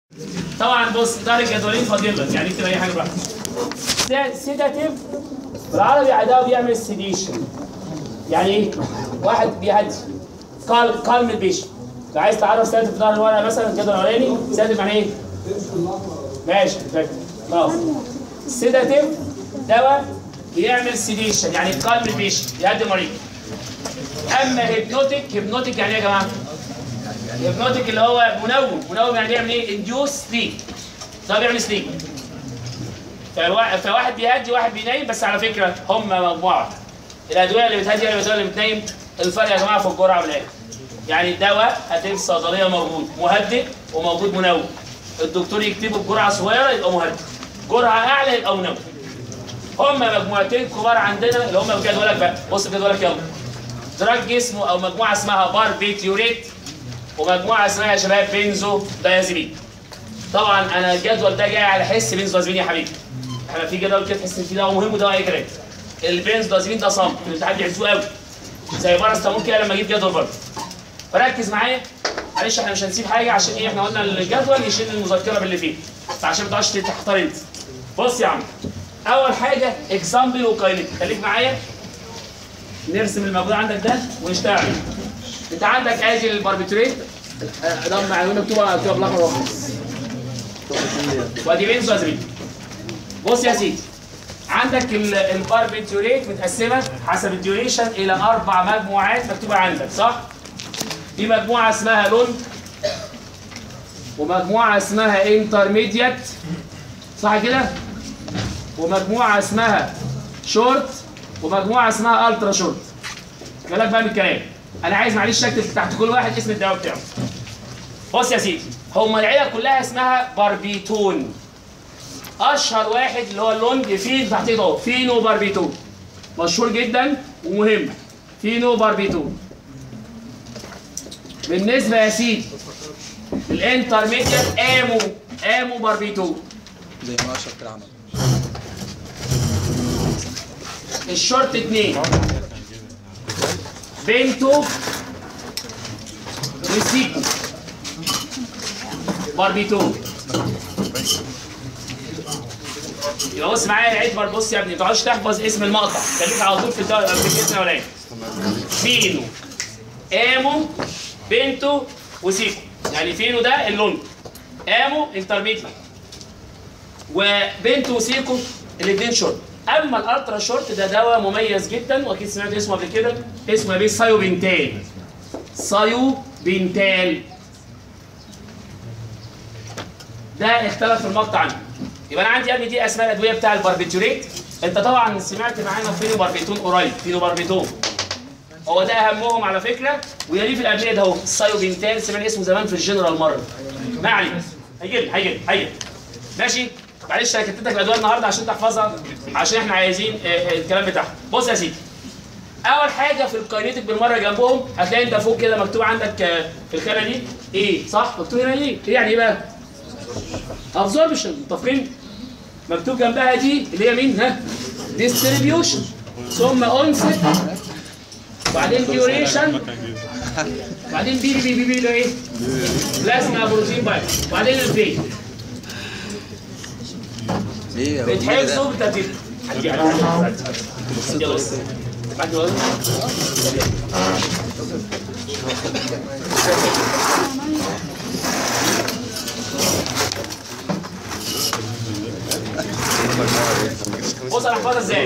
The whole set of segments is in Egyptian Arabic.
طبعا بص ظهر الجدولين فاضيين لك يعني اكتب اي حاجه براحتك سيداتيف بالعربي عداوه بيعمل سيديشن يعني ايه؟ واحد بيهدي قال قال البيشن لو عايز تعرف سيداتيف في ظهر الورقه مثلا الجدول الاولاني سيداتيف يعني ايه؟ ماشي فاكر خلاص سيداتيف دواء بيعمل سيديشن يعني قلب البيشن يهدي المريض اما هيبنوتيك هيبنوتيك يعني ايه يا جماعه؟ هيبنوتيك اللي هو منوم منوم يعني بيعمل ايه؟ انديوس سليب ده بيعمل سليب فوا- فواحد بيهدي واحد بينيم بس على فكره هم مجموعه الادويه اللي بتهدي والادويه اللي بتنيم الفرق يا جماعه في الجرعه والاكل يعني الدواء هتلاقيه في الصيدليه موجود مهدئ وموجود منوم الدكتور يكتبه بجرعه صغيره يبقى مهدئ جرعه اعلى يبقى منوم هم مجموعتين كبار عندنا اللي هم جدولك بقى بص جدولك يلا دراج اسمه او مجموعه اسمها باربيتيوريت ومجموعه اسمها يا شباب بنزو دايازيبين طبعا انا الجدول ده جاي على حس بنزو دايازيبين يا حبيبي احنا في جدول كده تحس ان في دواء مهم ودواء اي كلام البنزو دايازيبين ده صمت في الامتحان بيحسوه قوي زي باراستامول كده لما اجيب جدول برضه فركز معايا معلش احنا مش هنسيب حاجه عشان ايه احنا قلنا الجدول يشيل المذكره باللي فيه فعشان ما تقعدش تحتار انت بص يا عم اول حاجه اكزامبل وكاينيك خليك معايا نرسم الموجود عندك ده ونشتغل انت عندك ادي الباربيتريت آه، ده معلومه مكتوبه مكتوبه بالاحمر والاخضر وادي بنزو ازريك بص يا سيدي عندك ال- الباربيتوريت متقسمه حسب الديوريشن الى اربع مجموعات مكتوبه عندك صح؟ في مجموعه اسمها لونج ومجموعه اسمها انترميديت صح كده؟ ومجموعه اسمها شورت ومجموعه اسمها الترا شورت بالك بقى من الكلام انا عايز معلش اكتب تحت كل واحد اسم الدواء بتاعه بص يا سيدي هم العيله كلها اسمها باربيتون اشهر واحد اللي هو اللونج فين تحت اهو فينو باربيتون مشهور جدا ومهم فينو باربيتون بالنسبه يا سيدي الانترميديت امو امو باربيتون زي ما اشرف كده عمل الشورت اتنين بنتو وسيكو باربيتو يبقى بص معايا العيد بر بص يا ابني ما تقعدش تحفظ اسم المقطع خليك على طول في الدوري في الاسم الاولاني فينو امو بنتو وسيكو يعني فينو ده اللونج امو انترميديت وبنتو وسيكو الاثنين شورت اما الالترا شورت ده دواء مميز جدا واكيد سمعت اسمه قبل كده اسمه يا بيه سايو بنتال سايو بنتال ده اختلف في المقطع عنه يبقى انا عندي يا ابني دي اسماء الادويه بتاع الباربيتوريت انت طبعا سمعت معانا فينو باربيتون قريب فينو باربيتون هو ده اهمهم على فكره ويليه في الادويه ده اهو السايو بنتال سمعنا اسمه زمان في الجنرال مره ما علينا هيجي لي هيجي لي هيجي لي. ماشي معلش انا كتبتك الادويه النهارده عشان تحفظها عشان احنا عايزين آه، آه، الكلام بتاعها بص يا سيدي اول حاجه في الكاينيتيك بالمره جنبهم هتلاقي انت فوق كده مكتوب عندك آه، في الخانه دي ايه صح مكتوب هنا ايه ايه يعني ايه بقى ابزوربشن متفقين مكتوب جنبها دي اللي هي مين ها ديستريبيوشن ثم اونست بعدين ديوريشن بعدين بي بي بي بي ده ايه بلازما بروتين بايت بعدين الفين ايه يا بيتحفظوا بالترتيب هدي على يلا بس. بعد ما- بص انا هحفظها ازاي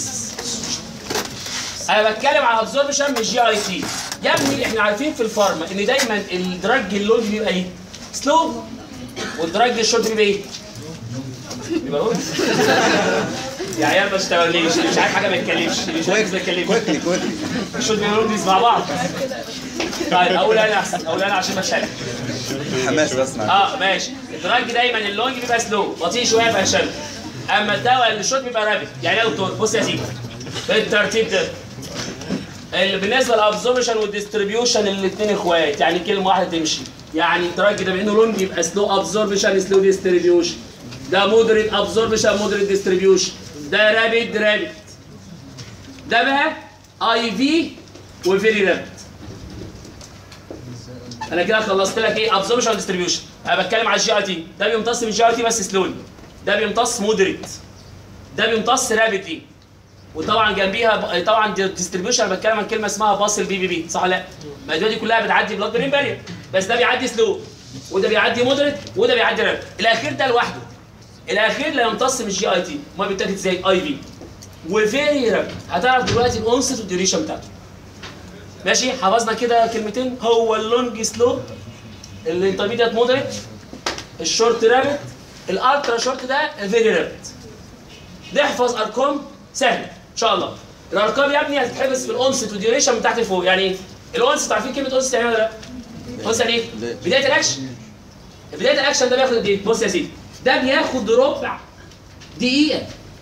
انا بتكلم على ابزوربشن مش جي اي تي يا ابني احنا عارفين في الفارما ان دايما الدراج اللونج بيبقى ايه سلو والدراج الشورت بيبقى ايه بيبقى لونج يا عيال ما تشتغلنيش اللي مش عارف حاجه ما يتكلمش اللي مش عارف ما يتكلمش كويكلي كويكلي الشورت بيبقى لونج مع بعض طيب اقول انا احسن اقول انا عشان مشاكل حماس بس معاك اه ماشي الدراج دايما اللونج بيبقى سلو بطيء شويه يبقى شد اما الدواء اللي الشوت بيبقى رابط يعني يا دكتور بص يا سيدي بالترتيب ده اللي بالنسبه للابزوربشن والديستريبيوشن الاثنين اخوات يعني كلمه واحده تمشي يعني الدراج ده بانه لونج يبقى سلو ابزوربشن سلو ديستريبيوشن ده مودريت ابزوربشن مودريت ديستريبيوشن ده رابيد رابيد ده بقى اي في وفيري رابيد انا كده خلصت لك ايه ابزوربشن وديستريبيوشن انا بتكلم على الجي اي تي ده بيمتص من الجي اي تي بس سلولي ده بيمتص مودريت ده بيمتص رابيدلي وطبعا جنبيها طبعا ديستريبيوشن انا بتكلم عن كلمه اسمها باص البي بي بي صح ولا لا؟ ما الادويه دي كلها بتعدي بلاد برين بارير بس ده بيعدي سلو وده بيعدي مودريت وده بيعدي رابيد الاخير ده لوحده الاخير لا يمتص من الجي اي تي ما بيتاخد زي اي في وفيري رابيد هتعرف دلوقتي الاونست والديوريشن بتاعته ماشي حفظنا كده كلمتين هو اللونج سلو الانترميديت مودريت الشورت رابيد الالترا شورت ده فيري رابيد نحفظ ارقام سهله ان شاء الله الارقام يا ابني هتتحفظ في الاونست والديوريشن من تحت لفوق يعني ايه الاونست عارفين كلمه اونست يعني ولا لا اونست يعني ايه بدايه الاكشن بدايه الاكشن ده بياخد قد ايه بص يا سيدي ده بياخد ربع دقيقه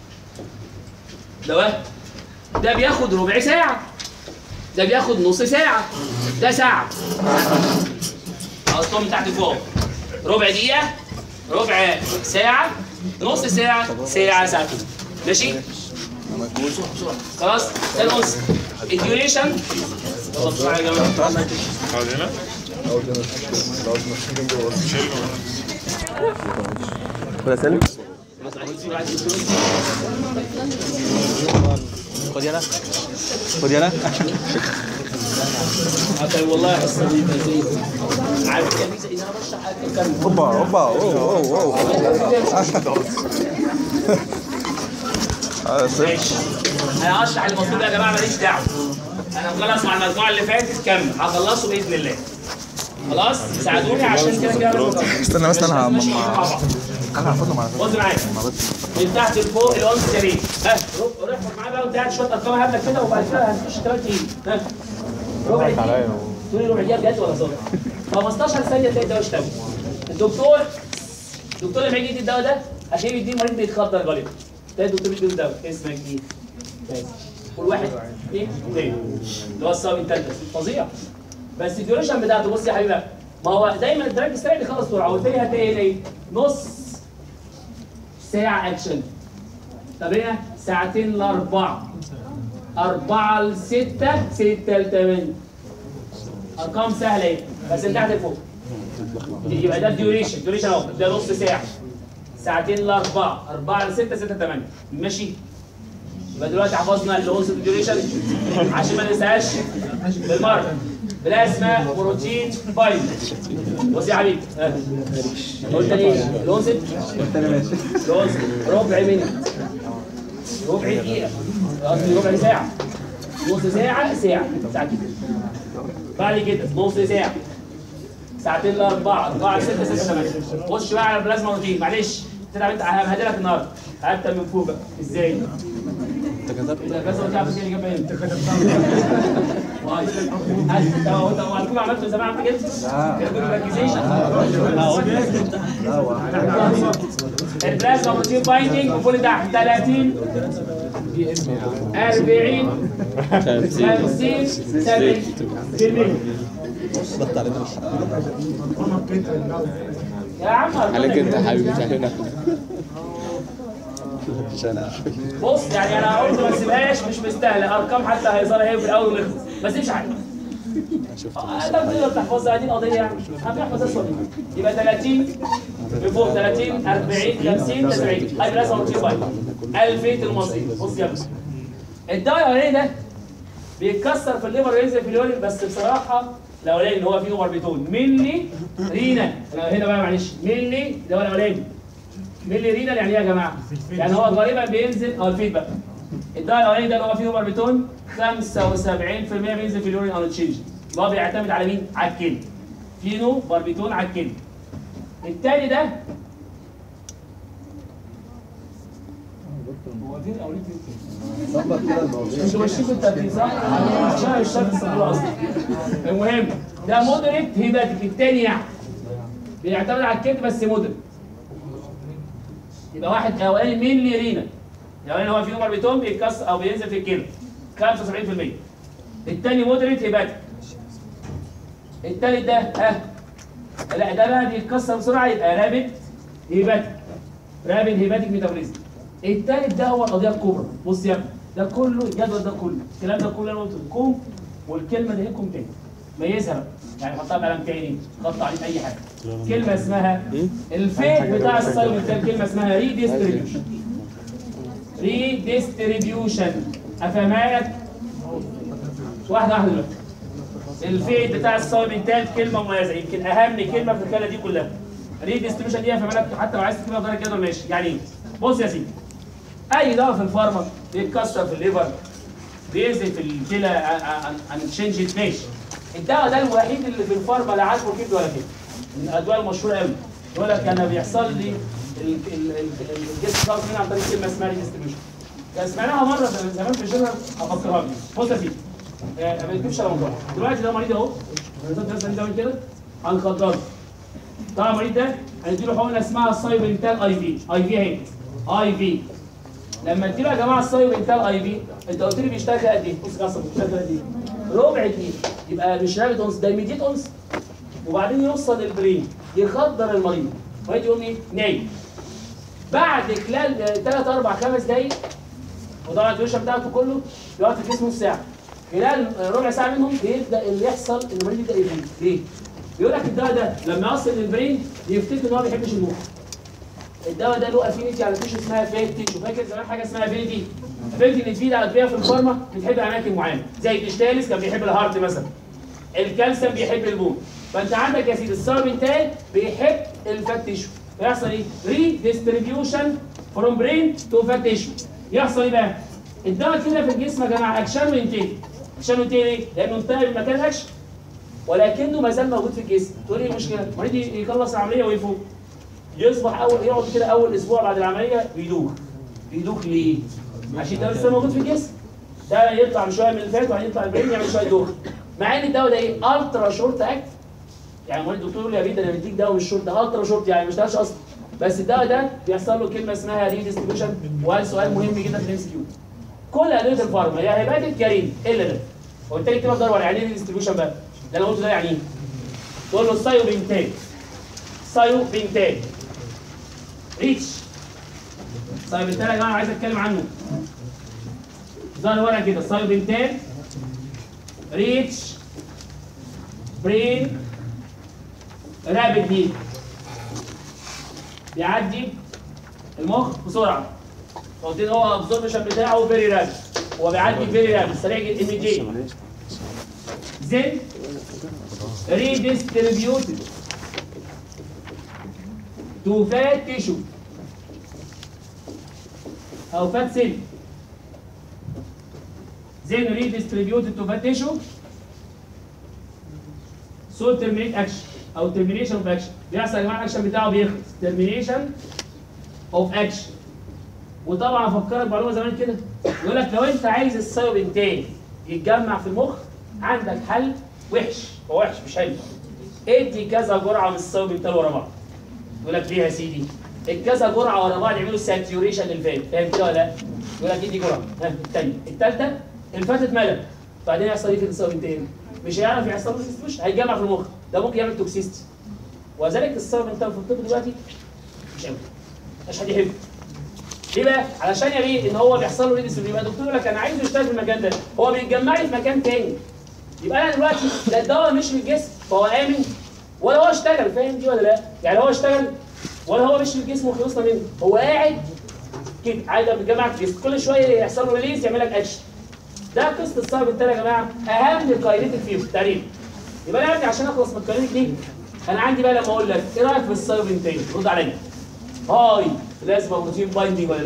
ده واحد ده بياخد ربع ساعه ده بياخد نص ساعه ده ساعه ارقام من تحت لفوق ربع دقيقه ربع ساعه نص ساعه ساعه ساعتين ماشي خلاص ده الأنس الديوريشن يلا بسرعه يا جماعه اقعد هنا خد سالم خد يلا خد يلا طيب والله حصه دي زي عارف يا ميزه اذا انا بشرح حاجه كم اوبا اوبا اوه اوه اوه ماشي انا هشرح المطلوب يا جماعه ماليش دعوه انا مخلص مع المجموعه اللي فاتت كمل هخلصه باذن الله خلاص ساعدوني عشان كده كده أنا بخلص. استنى بس انا ماشي هم- مع بعض. انا هاخدهم على بص معايا من تحت لفوق الانس يا ريت ها روح احفظ معايا بقى وانت قاعد شويه ارقام هبلك كده وبعد كده هنخش كمان تقيل ها ربع دقيقه تقول لي ربع دقيقه بجد ولا صدق 15 ثانيه تلاقي الدواء اشتغل الدكتور الدكتور لما يجي يدي الدواء ده هتلاقيه بيديه المريض بيتخدر غالبا تلاقي الدكتور بيدي الدواء اسمك ايه؟ كذا. كل واحد ايه؟ اثنين اللي هو الصاب انتلتس فظيع بس الديوريشن بتاعته بص يا حبيبي بقى، ما هو دايما الدراج السريع بيخلص بسرعه والتاني هتلاقي هنا ايه؟ نص ساعة أكشن طب هنا ساعتين لأربعة أربعة لستة ستة لتمانية أرقام سهلة إيه بس من تحت لفوق يبقى ده الديوريشن الديوريشن أهو ده نص ساعة ساعتين لأربعة أربعة لستة ستة لتمانية ماشي يبقى دلوقتي حفظنا الأونس الديوريشن عشان ما ننساهاش بالمرة بلازما بروتين بايند بص يا حبيبي ها. قلت ايه؟ الأونس جوز ربع منت ربع دقيقة قصدي ربع ساعة نص ساعة ساعة ساعة كده بعد كده نص ساعة ساعتين لأربعة أربعة ستة ستة ثمانية خش بقى على البلازما روتين معلش تلعب أنت ههدلك النهاردة حتى من فوق بقى إزاي؟ انت كتبت البلازما روتين عارف إيه اللي جابها أنت انت هو هتكون عملت زمان عملت كده؟ كده كنت مركزيش البلازما بروتين بايندينج وفول تحت 30 40 50 70 في المية يا عم عليك انت يا حبيبي مش علينا بص يعني انا قلت ما تسيبهاش مش مستاهله ارقام حتى هيظهر هي في الاول ونخلص ما تسيبش حاجه آه، انت بتقدر تحفظها دي القضيه يعني انا بحفظ اسود يبقى 30 من فوق 30 40 50 70 هاي بلازما روتين بايند الفيت المصري بص يا ابني الدواء الاولاني ده بيتكسر في الليفر وينزل في اليورين بس بصراحه الاولاني اللي هو فيه باربيتون ملي رينا انا هنا بقى معلش ملي ده هو الاولاني ملي رينا يعني ايه يا جماعه؟ يعني هو غالبا بينزل اه الفيد بقى الدواء الاولاني ده اللي هو فيه باربيتون 75% بينزل في اليورين ان تشينج اللي هو بيعتمد على مين؟ على الكلى فينو باربيتون على الكلى التاني ده هو فين الاولاني فين؟ مش ماشيين بالترتيب صح؟ عشان الشرط الصغير اصلا المهم ده مودريت هيباتيك التاني يعني بيعتمد على الكبد بس مودريت يبقى واحد اولاني مين رينا الاولاني هو فيه باربيتون بيتكسر او بينزل في الكلى 75% التاني مودريت هيباتيك التالت ده ها لا ده بقى بيتكسر بسرعه يبقى رابد هيباتيك رابد هيباتيك ميتابوليزم التالت ده هو القضيه الكبرى بص يا ابني ده كله الجدول ده كله الكلام ده كله انا قلته لكم والكلمه دي لكم تاني ميزها بقى يعني حطها بقلم تاني خط عليه في اي حاجه كلمه اسمها الفيت بتاع السايلنتال كلمه اسمها ريديستريبيوشن ريديستريبيوشن افهمك واحده واحده دلوقتي الفيت بتاع السايلنتال كلمه مميزه يمكن اهم كلمه في الكلمه دي كلها ريديستريبيوشن دي افهمك حتى لو عايز تكتبها بطريقه كده ماشي يعني ايه بص يا سيدي اي دواء في الفارما بيتكسر في الليفر بينزل في الكلى انشنجت ماشي الدواء ده الوحيد اللي في الفارما لا عاجبه كبد ولا كده من الادويه المشهوره قوي يقول لك انا بيحصل لي ال- ال- ال- الجسم خالص منها عن طريق كلمه اسمها ريديستريبيوشن كان سمعناها مره زمان زمان في الجنرال هفكرها لك بص يا سيدي آه، ما يكتبش على موضوع دلوقتي ده مريض اهو النظام ده ده كده هنخدره طبعا المريض ده هنديله حقنه اسمها سايبنتال اي في اي في اهي اي في لما تجيبوا يا جماعه السايبنتال اي في انت قلت لي بيشتغل قد ايه؟ بص قصر بيشتغل قد ايه؟ ربع كيلو يبقى مش رابط اونس ده 200 اونس وبعدين يوصل للبرين يخدر المريض المريض يقوم ايه؟ نايم بعد خلال 3 4 5 دقايق وطبعا الديوشن بتاعته كله بيقعد في الجسم نص ساعه خلال ربع ساعه منهم بيبدا اللي يحصل ان المريض يبدا يفوق ليه؟ بيقول لك الدواء ده لما يصل للبرين يفتكر ان هو ما بيحبش المخ الدواء ده له افينيتي على تيشو اسمها فيتي وفاكر زمان حاجه اسمها افينيتي افينيتي اللي تفيد على ادويه في الفارما بتحب اماكن معينه زي الديشتاليس كان بيحب الهارت مثلا الكالسيوم بيحب البون فانت عندك يا سيدي الساربنتال بيحب الفات تيشو فيحصل ايه؟ ري ديستريبيوشن فروم برين تو فات تيشو يحصل ايه بقى؟ الدواء كده في الجسم يا جماعه اكشنه ينتهي اكشنه ينتهي ليه؟ لانه انتهى من مكان اكشن ولكنه ما زال موجود في الجسم تقول ايه المشكله؟ المريض يخلص العمليه ويفوق يصبح اول يقعد كده اول اسبوع بعد العمليه بيدوخ بيدوخ ليه؟ عشان ده لسه موجود في الجسم ده يطلع شويه من اللي فات وبعدين يطلع البرين يعمل شويه دوخ مع ان الدواء ده ايه؟ الترا شورت اكت يعني المريض الدكتور يقول لي يا بيه ده انا بديك دواء مش شورت ده الترا شورت يعني ما اشتغلش اصلا بس الدواء ده بيحصل له كلمه اسمها ريديستريبيوشن وهذا سؤال مهم جدا في الام سي كيو كل ادويه الفارما يا هيباتيك يا رين الا ده وبالتالي كده بدور يعني ايه ريديستريبيوشن بقى؟ ده انا قلته ده يعني ايه؟ تقول له سايو بنتاج سايو بنتاج ريتش سايو بنتاج يا جماعه عايز اتكلم عنه ظهر ورقه كده سايو بنتاج ريتش برين رابد هيل بيعدي المخ بسرعه قلت له هو الابزوربشن بتاعه فيري رابد هو بيعدي فيري رابد سريع جدا immediate then redistributed to fat tissue او fat cell then redistributed to fat tissue so terminate action او termination of action بيحصل يا جماعه الاكشن بتاعه بيخلص termination of action وطبعا افكرك معلومه زمان كده يقول لك لو انت عايز السايوبنتين يتجمع في المخ عندك حل وحش هو وحش مش حلو ادي كذا جرعه من السايوبنتال ورا بعض يقول لك ليه يا سيدي الكذا جرعه ورا بعض يعملوا ساتيوريشن للفات فاهم كده ولا لا؟ يقول لك ادي جرعه ها الثانيه الثالثه الفات اتملى بعدين يحصل ايه في السايوبنتين مش هيعرف يحصل له ديستريبيوشن هيتجمع في المخ ده ممكن يعمل توكسيستي وذلك السايوبنتال في الطب دلوقتي مش قوي مش حد يحبه ليه بقى؟ علشان يا بيه ان هو بيحصل له ريديس يبقى الدكتور يقول لك انا عايزه يشتغل في المكان ده هو بيتجمع لي في مكان تاني يبقى انا دلوقتي لا الدواء مش في الجسم فهو امن ولا هو اشتغل فاهم دي ولا لا؟ يعني هو اشتغل ولا هو مش في الجسم وخلصنا منه هو قاعد كده عايز بيتجمع في الجسم كل شويه يحصل له ريليز يعمل لك اكشن ده قصه الصعب التاني يا جماعه اهم كاينيتيك فيهم تقريبا يبقى انا عندي عشان اخلص من الكاينيتيك دي انا عندي بقى لما اقول لك ايه رايك في السايبنتين رد عليا هاي لازم بروتين بايندينج ولا لا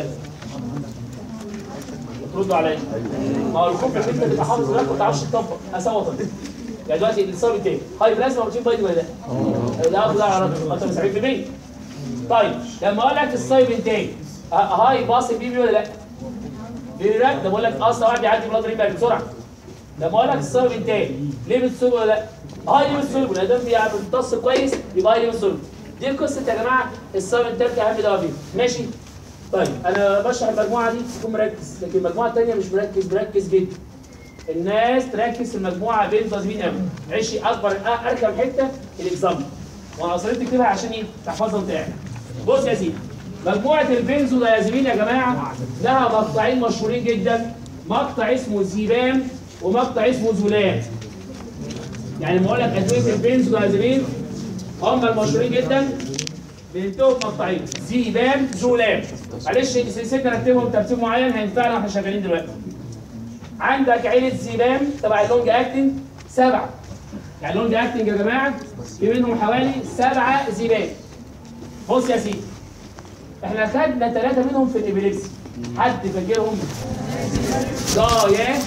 تردوا عليا ما هو الخوف ان انت تبقى حافظ ده ما تعرفش تطبق اسوط يعني دلوقتي الصار تاني هاي لازم بروتين بايندينج ولا لا لا ده على اكتر من 70% طيب لما اقول لك السايبنتين هاي باص بيبي ولا لا بيرك ده بقول لك اصلا واحد يعدي بلاد ريباك بسرعه لما اقول لك السايبنتين ليه بتسوق ولا لا هاي ليه بتسوق ولا ده بيمتص كويس يبقى هاي ليه بتسوق دي قصه يا جماعه السبب التالت اهم دواء فيه ماشي طيب انا بشرح المجموعه دي تكون مركز لكن المجموعه الثانيه مش مركز مركز جدا الناس تركز في المجموعه بين ظالمين قوي عيشي اكبر اركب حته الاكزامبل وانا اصريت تكتبها عشان ايه تحفظها انت قاعد بص يا سيدي مجموعه البنزودايازيبين يا جماعه لها مقطعين مشهورين جدا مقطع اسمه زيبام ومقطع اسمه زولام يعني لما اقول لك ادويه البنزودازيبين هم المشهورين جدا بنتهم مقطعين زيبام زولام معلش سيبنا نرتبهم ترتيب معين هينفعنا واحنا شغالين دلوقتي عندك عيله زيبام تبع اللونج اكتنج سبعه يعني اللونج اكتنج يا جماعه في منهم حوالي سبعه زيبام بص يا سيدي احنا خدنا ثلاثه منهم في الابيليبسي حد فاكرهم؟ ضايا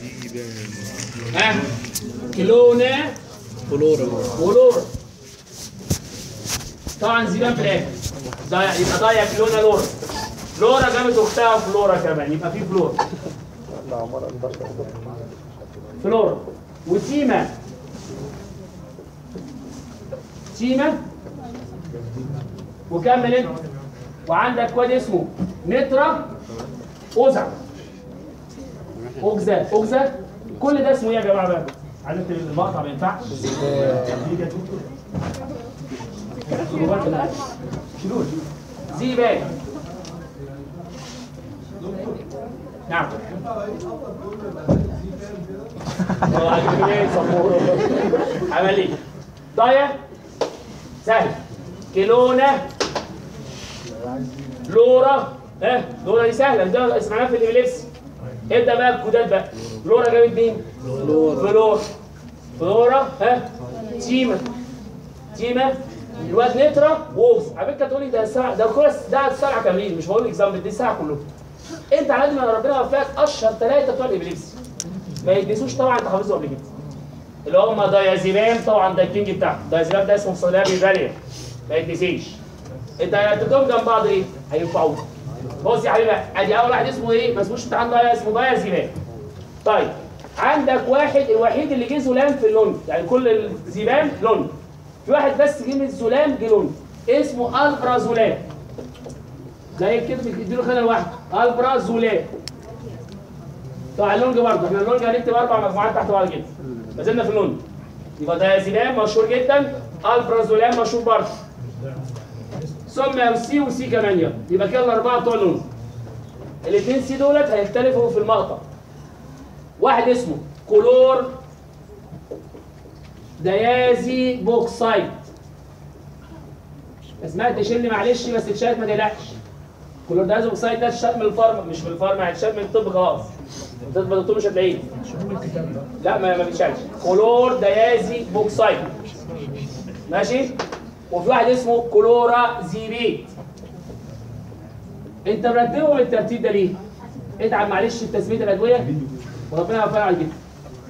ها كلونا فلورا ولورا طبعا زيبان في الاخر ضايع يبقى ضايع كلونا لورا لورا جابت اختها فلورا كمان يبقى في فلورا فلورا وتيما تيما وكمل انت وعندك واد اسمه نترا اوزع اوجزا اوجزا كل ده اسمه ايه يا جماعه بقى؟ عايز اكتب المقطع ما ينفعش زيبان نعم هو عاجبني ايه صبور عمل ايه؟ ضايع سهل كيلونا لورا ها لورا دي سهله ده اسمها في الابليبسي ابدا بقى الكودات بقى لورا جابت مين؟ فلورا فلورا ها تيما تيما الواد نترا ووكس على فكره تقول لي ده ساعه ده كويس ده ساعه كاملين مش بقول اكزامبل دي ساعه كلهم انت على قد ما ربنا وفقك اشهر ثلاثه بتوع الابليبسي ما يدرسوش طبعا انت حافظهم قبل كده اللي هم دايازيبام طبعا ده الكينج بتاعهم دايازيبام ده اسمه صلابي فاليا ما يتنسيش انت هتدوم جنب بعض ايه؟ هينفعوك بص يا حبيبي ادي اول واحد اسمه ايه؟ ما اسموش امتحان ضايع اسمه دايازيبام طيب عندك واحد الوحيد اللي جه زلام في اللون يعني كل الزبام لون في واحد بس جه من الزلام جه لون اسمه البرازولام ده يكتب اديله خانه لوحده البرازولام طبعا اللونج برضه احنا اللونج هنكتب اربع مجموعات تحت بعض كده ما زلنا في اللونج يبقى ده زلام مشهور جدا البرازولام مشهور برضه ثم سي وسي كمان يلا يبقى كده الاربعه بتوع اللونج الاثنين سي دولت هيختلفوا في المقطع واحد اسمه كلور ديازي بوكسايت اسمها تشيل معلش بس اتشالت ما تقلقش كلور ديازي بوكسايت ده اتشال من الفارما مش من الفارما هيتشال من الطب خلاص الطب الدكتور مش هتلاقيه لا ما ما بيتشالش كلور ديازي بوكسايت ماشي وفي واحد اسمه كلورا زيبيت انت مرتبهم الترتيب ده ليه؟ اتعب معلش في تسميه الادويه وربنا يوفقنا على كده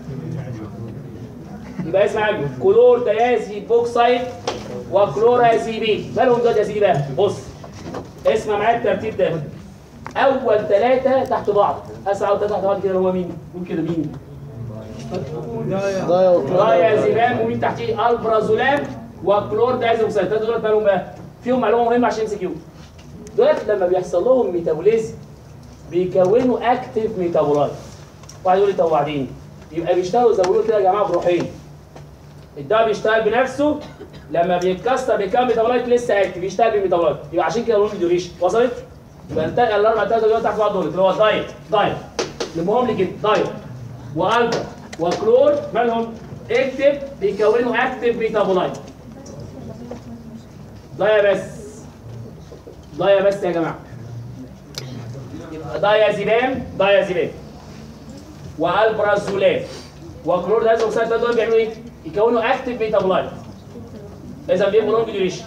يبقى اسمع عجل كلور ديازي بوكسايت وكلورازيبين مالهم دول يا سيدي بقى بص اسمع معايا الترتيب ده اول ثلاثه تحت بعض اسرع اول ثلاثه تحت بعض كده هو مين؟ قول كده مين؟ ضايع زبام ومين تحتيه البرازولام وكلور دايزي بوكسايت الثلاثه دول مالهم بقى؟ فيهم معلومه مهمه عشان يمسك دولت لما بيحصل لهم ميتابوليزم بيكونوا اكتيف ميتابولايت واحد يقول لي طب وبعدين يبقى بيشتغلوا زي ما بيقولوا كده يا جماعه بروحين الدواء بيشتغل بنفسه لما بيتكسر بيكون ميتابولايت لسه اكتف بيشتغل بالميتابولايت يبقى عشان كده بنقول ديوريشن وصلت؟ يبقى انتقل الاربع ثلاثه دول تحت بعض دول اللي هو دايت دايت نمهم لي كده دايت والبا وكلور مالهم اكتف بيكونوا اكتف ميتابولايت ضايع بس ضايع بس يا جماعه يبقى دايازيبام دايازيبام والبرازولام وكلور دايز اوكسايد دول بيعملوا ايه؟ يكونوا اكتف ميتابولايت اذا بيبقوا لونج ديوريشن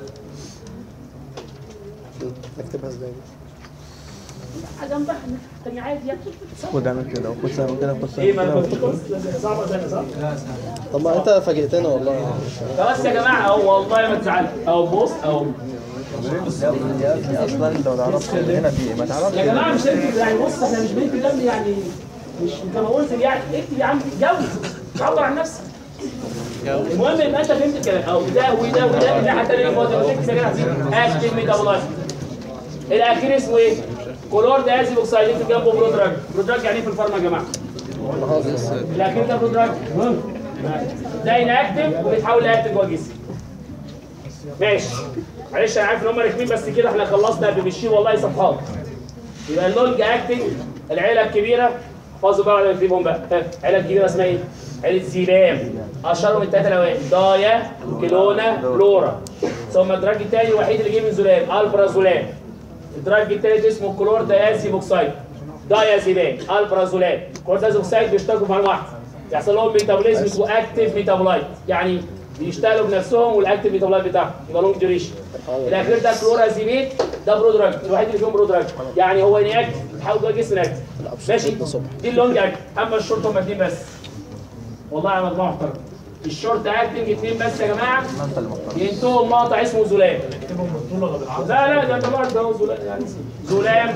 اكتبها ازاي جنب احنا تاني عادي يعني خد اعمل كده وخد سنه كده وخد ايه ما سنه انا كده كنت صعبه زي صح؟ طب ما انت فاجئتنا والله خلاص يا جماعه اهو والله ما تزعلوا اهو بص اهو يا ابني اصلا انت ما تعرفش اللي هنا فيه ما تعرفش يا جماعه مش هنكتب يعني بص احنا مش بنكتب دم يعني مش انت ما قلت يعني اكتب يا عم جوز عبر عن نفسك المهم يبقى انت فهمت الكلام اهو ده وده وده ده حتى ليه فاضي مش اكتب يا جماعه اكتب ميتابولايت الاخير اسمه ايه؟ كلور دايزي اوكسايد يكتب جنبه برودراج برودراج يعني ايه في الفارما يا جماعه؟ الاخير ده برودراج ده اناكتف وبيتحول لاكتف جوه الجسم ماشي معلش انا عارف ان هم رخمين بس كده احنا خلصنا قبل بالشيء والله صفحات يبقى اللونج اكتنج العيله الكبيره احفظوا بقى ولا نكتبهم بقى ها، العيله الكبيره اسمها ايه؟ عيله زيبام اشهرهم الثلاثه الاوائل دايا كيلونا فلورا ثم الدراج الثاني الوحيد اللي جه من زولان البرازولان الدراج الثالث اسمه كلور دايازي بوكسايد دايازيبان البرازولان كلور دايازي بوكسايد بيشتغلوا في واحده يحصل لهم ميتابوليزم واكتيف ميتابولايت يعني بيشتغلوا بنفسهم والاكتيف ميتابولايت بتاعهم يبقى لونج ديوريشن الاخير ده كلورازيبيت ده برو دراج الوحيد اللي فيهم برو دراج يعني هو انياكت بيحاول جوه الجسم اكتف ماشي دي اللونج اكت اما الشورت هم اثنين بس والله يا مجموعه محترمه الشورت اكتنج اثنين بس يا جماعه انت اللي محترم ينتهوا مقطع اسمه زلام لا لا ده طبعا ده هو زلام يعني زلام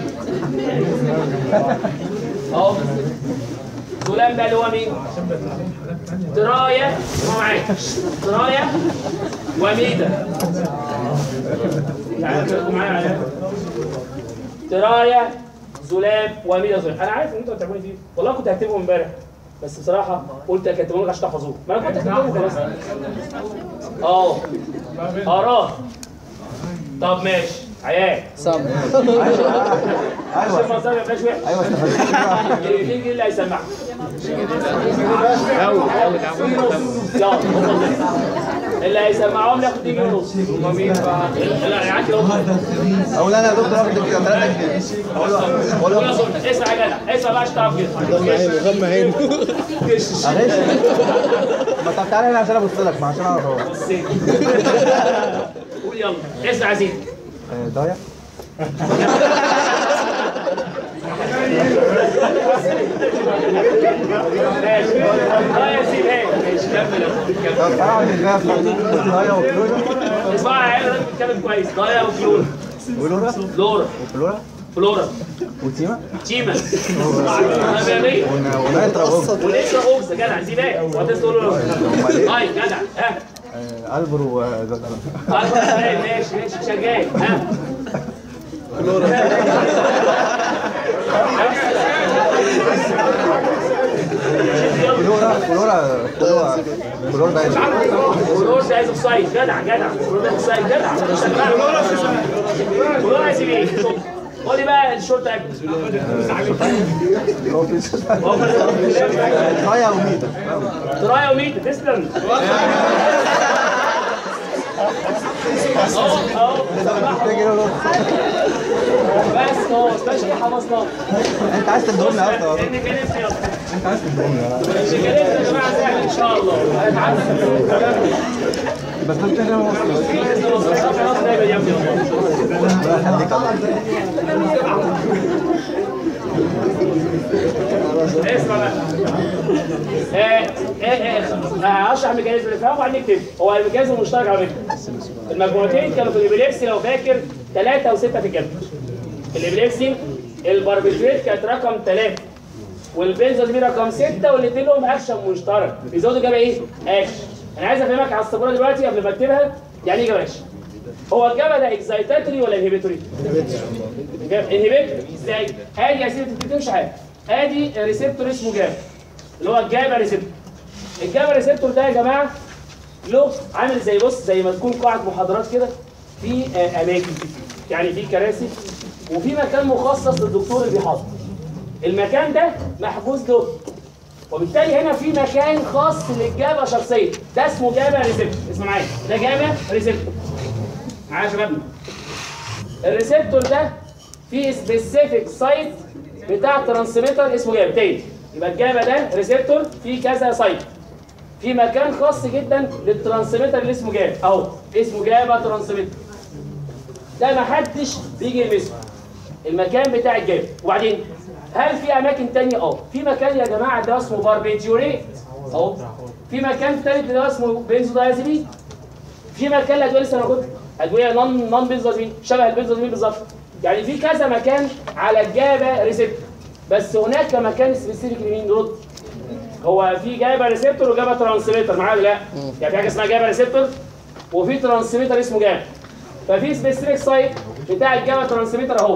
اهو زلام ده اللي هو مين؟ درايه هو معايا درايه وميده يعني خليكم معايا على درايه زلام وميده زلام انا عارف ان انتوا هتعملوا دي والله كنت هكتبهم امبارح بس بصراحه قلت اكتبهم لك عشان تحفظوه ما انا كنت هكتبهم خلاص اه اراه طب ماشي عيال سام عشان المنظر ما يبقاش وحش ايوه استفدت اللي يجي اللي هيسمعك يلا هم دول. اللي هيسمعهم لك تيجي ونص هم مين بقى؟ لا يعني لو اقول انا يا دكتور اخد كده 3 جنيه اقول له اقول له اسمع يا جدع اسمع بقى عشان تعرف كده غمى عينه غمى عينه معلش ما طب تعالى هنا عشان ابص لك ما عشان اعرف هو بصين. قول يلا اسمع يا سيدي آه، ضايع ماشي اه يا سيدي هاي. ماشي كمل يا طب تعالى عند الغاف ضايع وفلورا اسمع يا عيال الراجل بيتكلم كويس ضايع وفلورا ولورا فلورا وفلورا فلورا وتيما تيما مية ونايترا بوب ولسه اوكس جدع دي بقى وهتنسى تقول له هاي جدع ها آه، البرو وزلزلة. طيب، ماشي ماشي شغال ها فلورا فلورا فلورا فلورا ده فلور ده عايز اوف سايد جدع جدع فلور ده اوف سايد جدع شغال فلور عايز ايه قول لي بقى الشورت اكت ضايع وميتا ترايا وميت تسلم اهو اهو تيجي له بس اهو ماشي حفظنا انت عايز تدورنا اصلا اني كلمت يلا انت عايز تدورنا مش كلمت يا جماعه سهل ان شاء الله هنتعلم بس انت هنا خلاص دايما يا ابني والله خليك اسمع بقى آه، آه، آه، هشرح الميكانيزم اللي فيها وبعدين نكتب هو الميكانيزم مشترك على فكره المجموعتين كانوا في الابيليبسي لو فاكر ثلاثة وستة في الجنب الابيليبسي الباربيتريت كانت رقم ثلاثة والبنزوديمين رقم ستة والاثنين لهم اكشن مشترك بيزودوا جابها ايه؟ اكشن انا عايز افهمك على السبوره دلوقتي قبل ما اكتبها يعني ايه جابها اكشن هو الجابا ده اكزايتاتوري ولا انهبيتوري؟ انهبيتوري ازاي؟ ادي يا سيدي ما تكتبش حاجه ادي ريسبتور اسمه جابا اللي هو الجابا ريسبتور الجابا ريسبتور ده يا جماعه له عامل زي بص زي ما تكون قاعه محاضرات كده في آه، اماكن كتير يعني في كراسي وفي مكان مخصص للدكتور اللي بيحاضر المكان ده محجوز له وبالتالي هنا في مكان خاص للجابا شخصيا ده اسمه جابا ريسبتور اسمع معايا ده جابا ريسبتور معايا يا شباب الريسبتور ده فيه سبيسيفيك سايت بتاع ترانسميتر اسمه جابا تاني يبقى الجابا ده ريسبتور فيه كذا سايت في مكان خاص جدا للترانسميتر اللي اسمه جابا اهو اسمه جابا ترانسميتر ده ما حدش بيجي يلمسه المكان بتاع الجابا وبعدين هل في اماكن تانية اه في مكان يا جماعه ده اسمه باربيتيوريت اهو في مكان تالت ده اسمه بنزودايازيبين في مكان الادويه لسه انا كنت ادويه نون نون بنزودايازيبين شبه البنزودايازيبين بالظبط يعني في كذا مكان على الجابا ريسبتور بس هناك مكان سبيسيفيك لمين دول هو في جابا ريسبتور وجابا ترانسميتر معايا ولا لا يعني في حاجه اسمها جابا ريسبتور وفي ترانسميتر اسمه جابا ففي سبيسيفيك سايت بتاع الجابا ترانسميتر اهو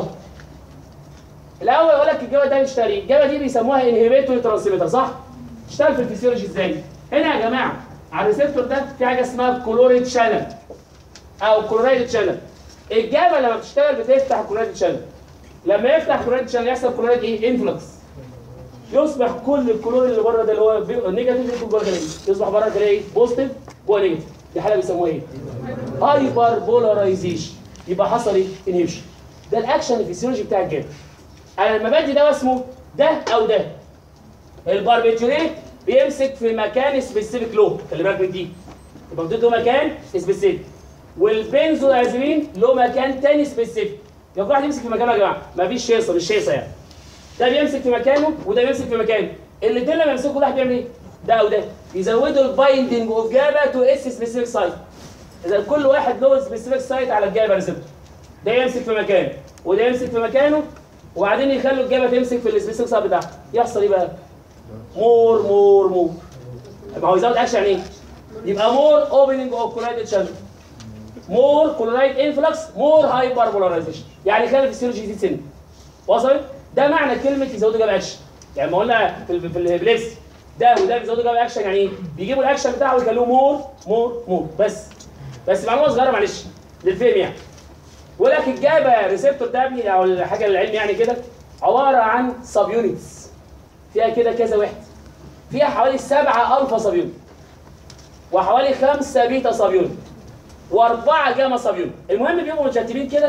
الاول يقول لك الجابا ده بيشتغل ايه الجابا دي بيسموها انهبيتوري ترانسميتر صح تشتغل في الفسيولوجي ازاي هنا يا جماعه على الريسبتور ده في حاجه اسمها كلوريد شانل او كلورايد شانل الجابا لما بتشتغل بتفتح كلورايد شانل لما يفتح كلورايد شانل يحصل كلورايد ايه انفلكس يصبح كل الكلور اللي بره ده اللي هو بي- نيجاتيف يدخل جوه الخليه يصبح بره الخليه ايه بوزيتيف جوه نيجاتيف دي حاله بيسموها ايه هايبر بولاريزيشن يبقى حصل ايه انهبيشن ده الاكشن الفسيولوجي بتاع الجهاز انا لما بدي ده اسمه ده او ده الباربيتوريت بيمسك في مكان سبيسيفيك له خلي بالك من دي يبقى اديته مكان سبيسيفيك والبنزودازيبين له مكان تاني سبيسيفيك يبقى كل واحد يمسك في مكانه يا جماعه مفيش شيصه مش شيصه يعني ده بيمسك في مكانه وده بيمسك في مكانه الاثنين لما يمسكوا كل واحد بيعمل ايه؟ ده او ده يزودوا البايندنج اوف جابا تو اس سبيسيفيك سايت اذا كل واحد له سبيسيفيك سايت على الجابا ريسبتور ده يمسك في مكانه وده يمسك في مكانه وبعدين يخلوا الجابا تمسك في السبيسيفيك سايت بتاعها يحصل ايه بقى؟ مور مور مور ما هو يزود اكشن يعني ايه؟ يبقى مور اوبننج اوف كولايد شانل مور كلورايد انفلكس مور هايبر بولاريزيشن يعني خلي الفسيولوجي يزيد سن وصلت ده معنى كلمه يزودوا جاب اكشن يعني ما قلنا في ال- في الهبليبس ده وده بيزودوا جاب اكشن يعني ايه بيجيبوا الاكشن بتاعه ويخلوه مور مور مور بس بس معلومه صغيره معلش للفهم يعني بيقول لك الجابا ريسبتور ده يا ابني او الحاجه العلم يعني كده عباره عن سب يونتس فيها كده كذا وحده فيها حوالي سبعة الفا سب يونت وحوالي خمسة بيتا سب يونت واربعه جاما سب يونت المهم بيبقوا مترتبين كده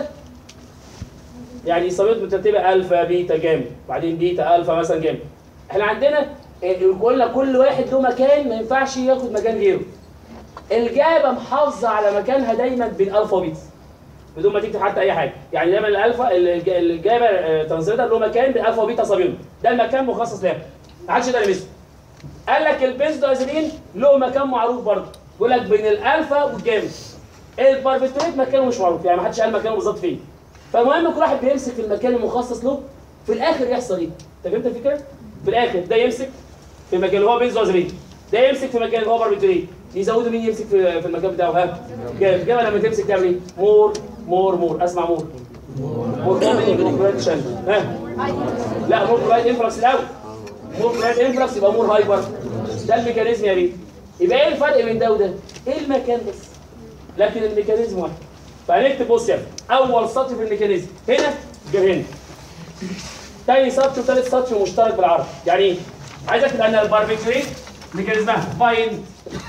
يعني سبيوت مترتبه الفا بيتا جاما بعدين بيتا الفا مثلا جاما احنا عندنا إيه، قلنا كل واحد له مكان ما ينفعش ياخد مكان غيره الجابه محافظه على مكانها دايما بين الفا وبيتا بدون ما تكتب حتى اي حاجه يعني دايما الالفا الج- الجابه آه، ترانسليتر له مكان بين الفا وبيتا سبيوت ده المكان مخصص لها ما حدش يقدر يلمسه قال لك البنزودازولين له مكان معروف برضه بيقول لك بين الالفا والجاما الباربيتوريت مكانه مش معروف يعني ما حدش قال مكانه بالظبط فين فالمهم كل واحد بيمسك في المكان المخصص له في الاخر يحصل ايه انت فهمت الفكره في الاخر ده يمسك في المكان اللي هو بنزودازولين ده يمسك في مكان اللي هو باربيتوريت يزودوا مين يمسك في, في المكان بتاعه ها جاما جاما لما تمسك تعمل ايه مور مور مور اسمع مور مور اوبننج كونتراكشن ها لا مور كولايد انفلكس الاول مور كولايد انفلكس يبقى مور هايبر ده الميكانيزم يا بيه يبقى ايه الفرق بين ده وده ايه المكان بس لكن الميكانيزم واحد فهنكتب بص يعني اول سطر في الميكانيزم هنا غير هنا تاني سطر وثالث سطر مشترك بالعرض يعني ايه عايز اكتب ان الباربيتوريت ميكانيزمها بايند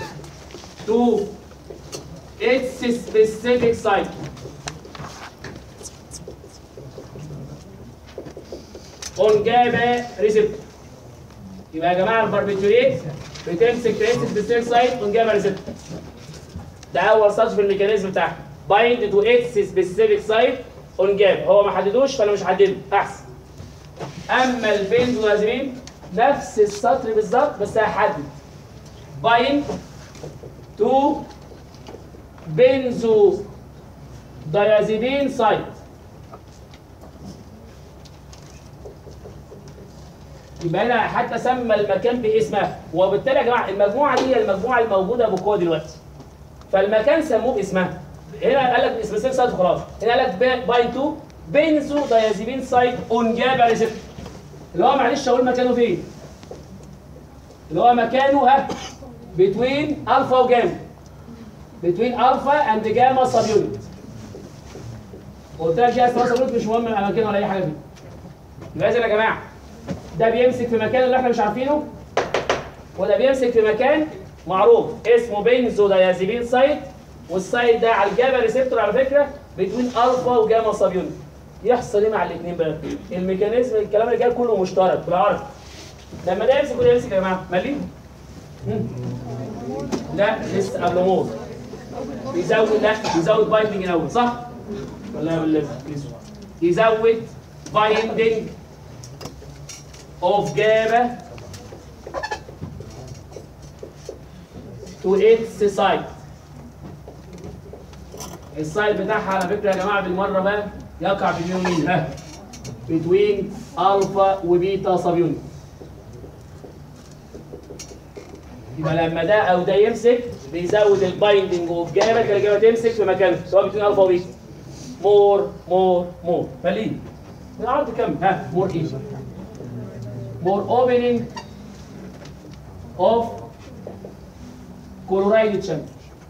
تو its specific site on GABA receptor يبقى يا جماعه الباربيتوريت بتمسك في its specific site on GABA receptor ده اول سطر في الميكانيزم بتاعها بايند تو its specific site on GABA هو ما حددوش فانا مش هحدده احسن اما البنزودازيبين نفس السطر بالظبط بس هحدد بايند تو بنزو دايازيبين سايت يبقى هنا حتى سمى المكان باسمها وبالتالي يا جماعه المجموعه دي هي المجموعه الموجوده بقوه دلوقتي فالمكان سموه باسمها هنا قال لك اسم سايت وخلاص هنا قال لك باين تو بنزو دايازيبين سايت اون جابا ريسبتور اللي هو معلش اقول مكانه فين اللي هو مكانه ها بتوين الفا وجاما بتوين الفا اند جاما سب يونت قلت لك دي اسمها سب يونت مش مهم الاماكن ولا اي حاجه دي يبقى إذن يا جماعه ده بيمسك في مكان اللي احنا مش عارفينه وده بيمسك في مكان معروف اسمه بينزو دايازيبين سايت والسايت ده على الجاما ريسبتور على فكره بتوين الفا وجاما سب يونت يحصل ايه مع الاثنين بقى؟ الميكانيزم الكلام اللي جاي كله مشترك بالعرض لما ده يمسك وده يمسك يا جماعه مالين؟ مم. لا لسه قبل موت بيزود لا بيزود بايندنج الاول صح؟ ولا ولا يزود بايندنج اوف جابا تو اتس سايت السايت بتاعها على فكره يا جماعه بالمره بقى يقع بين مين ها بتوين الفا وبيتا سب يونت يبقى لما ده او ده يمسك بيزود البايندنج اوف جابا كده جابا تمسك في مكانها سواء بتوين الفا وبيتا مور مور مور خليه العرض كم ها مور ايه مور اوبننج اوف كلورايد تشامبر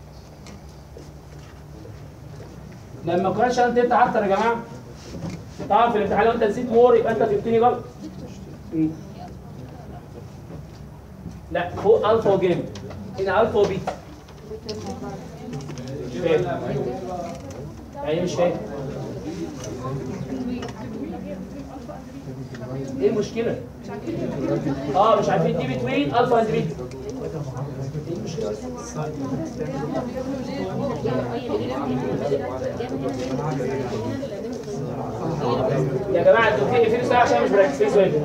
لما كنا عشان تفتح اكتر يا جماعه طبعا في الامتحان لو انت نسيت مور يبقى انت فهمتني غلط مم. لا فوق الفا وجيم هنا الفا وبيتا مش فاهم يعني إيه مش فاهم ايه المشكله اه مش عارفين دي بتوين الفا اند بيتا ايه المشكله يا جماعه انتوا في في سؤال عشان مش مركز في سؤال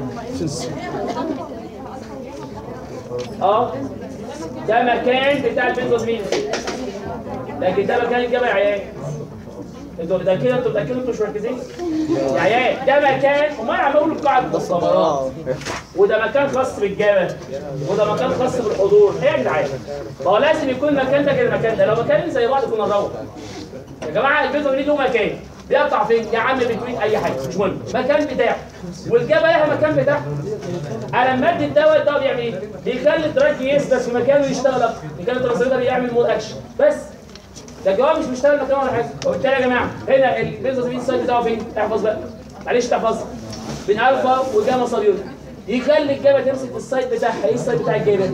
اه ده مكان بتاع البنزوزمين لكن ده مكان الجبل يا عيال انتوا متاكدين انتوا متاكدين انتوا مش مركزين يا عيال ده مكان امال عم اقول قاعده المؤتمرات وده مكان خاص بالجبل وده مكان خاص بالحضور ايه يا جدعان ما هو لازم يكون المكان ده كده المكان ده لو مكانين زي بعض كنا نروح يا جماعه البنزوزمين له مكان بيقطع فين يا عم بتوين اي حاجه مش مهم مكان بتاعه والجبل لها مكان بتاعه انا لما ادي الدواء الدواء بيعمل ايه؟ بيخلي الدراج يثبت في مكانه ويشتغل اكتر بيخلي الترانسميتر يعمل مور اكشن بس ده الجواب مش بيشتغل مكانه ولا حاجه وبالتالي يا جماعه هنا البيزنس السايد بتاعه فين؟ احفظ بقى معلش تحفظ بين الفا وجاما صليون يخلي الجبهه تمسك في السايد بتاعها ايه السايد بتاع الجبهه؟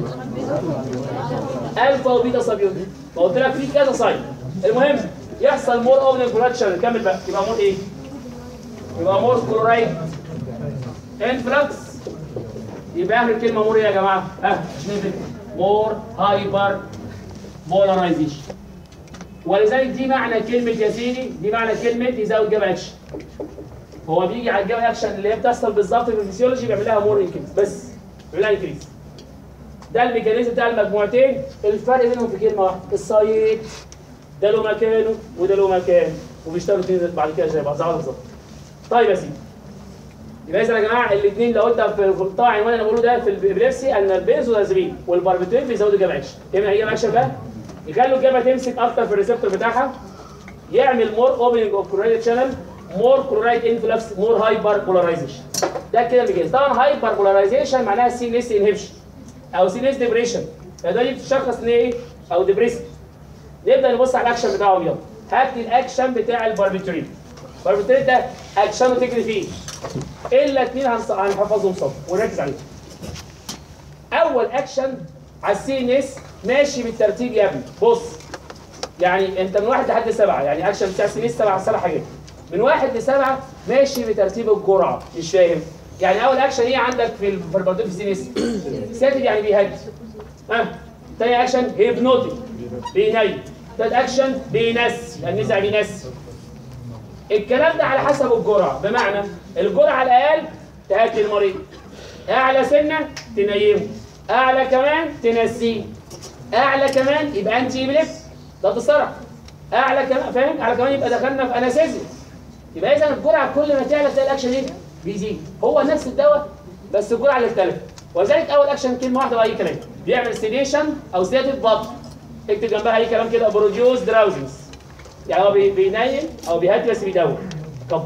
الفا وبيتا صابيون فقلت لك في كذا سايد المهم يحصل مور اوبن برودكشن نكمل بقى يبقى مور ايه؟ يبقى مور كلورايد انفلكس يبقى اخر كلمه مور ايه يا جماعه؟ ها مش نفرق مور هايبر بولاريزيشن ولذلك دي معنى كلمه يا سيدي دي معنى كلمه يزود جبهه اكشن هو بيجي على الجبهه اكشن اللي هي بتحصل بالظبط في الفسيولوجي بيعمل لها مور انكريز بس بيعمل لها انكريز ده الميكانيزم بتاع المجموعتين الفرق بينهم في كلمه واحده السايت ده له مكانه وده له مكان وبيشتغلوا الاثنين بعد كده زي بعض زي بعض بالظبط طيب يا سيدي يبقى اذا يا جماعه الاثنين لو انت في في قطاع عنوان انا بقوله ده في الابليبسي ان البنزودازبين والباربيتين بيزودوا الجبهه اكشن يعمل ايه اكشن بقى؟ يخلوا الجبهه تمسك اكتر في الريسبتور بتاعها يعمل مور اوبننج اوف كلورايد شانل مور كلورايد انفلكس مور هايبر بولاريزيشن ده كده الميكانيزم طبعا هايبر بولاريزيشن معناها سي ليس انهبشن او سي ليس ديبريشن فده دي بتشخص ان ايه او ديبريسن نبدا نبص على الاكشن بتاعهم يلا هات لي الاكشن بتاع الباربيتورين الباربيتورين ده اكشنه تجري فيه الا اثنين هنحفظهم صف ونركز عليهم اول اكشن على السي ان اس ماشي بالترتيب يا ابني بص يعني انت من واحد لحد سبعه يعني اكشن بتاع السي ان اس سبع سبع حاجات من واحد لسبعه ماشي بترتيب الجرعه مش فاهم يعني اول اكشن ايه عندك في ال- في الباربيتورين في السي ان اس ساتد يعني بيهدي ها تاني اكشن هيبنوتيك بينيم تالت اكشن بينس يعني نزع بينس الكلام ده على حسب الجرعه بمعنى الجرعه الاقل تهدي المريض اعلى سنه تنيمه اعلى كمان تنسيه اعلى كمان يبقى انت ابليبس ده تصرع اعلى كمان فاهم اعلى كمان يبقى دخلنا في انستيزيا يبقى اذا الجرعه كل ما تعلى تلاقي الاكشن ايه بيزيد هو نفس الدواء بس الجرعه اللي اختلفت ولذلك اول اكشن كلمه واحده واي كلام بيعمل سيديشن او سيداتيف بطن اكتب جنبها اي كلام كده بروديوس دراوزنس يعني هو بي- بينيم او بيهدي بس بيدور كبر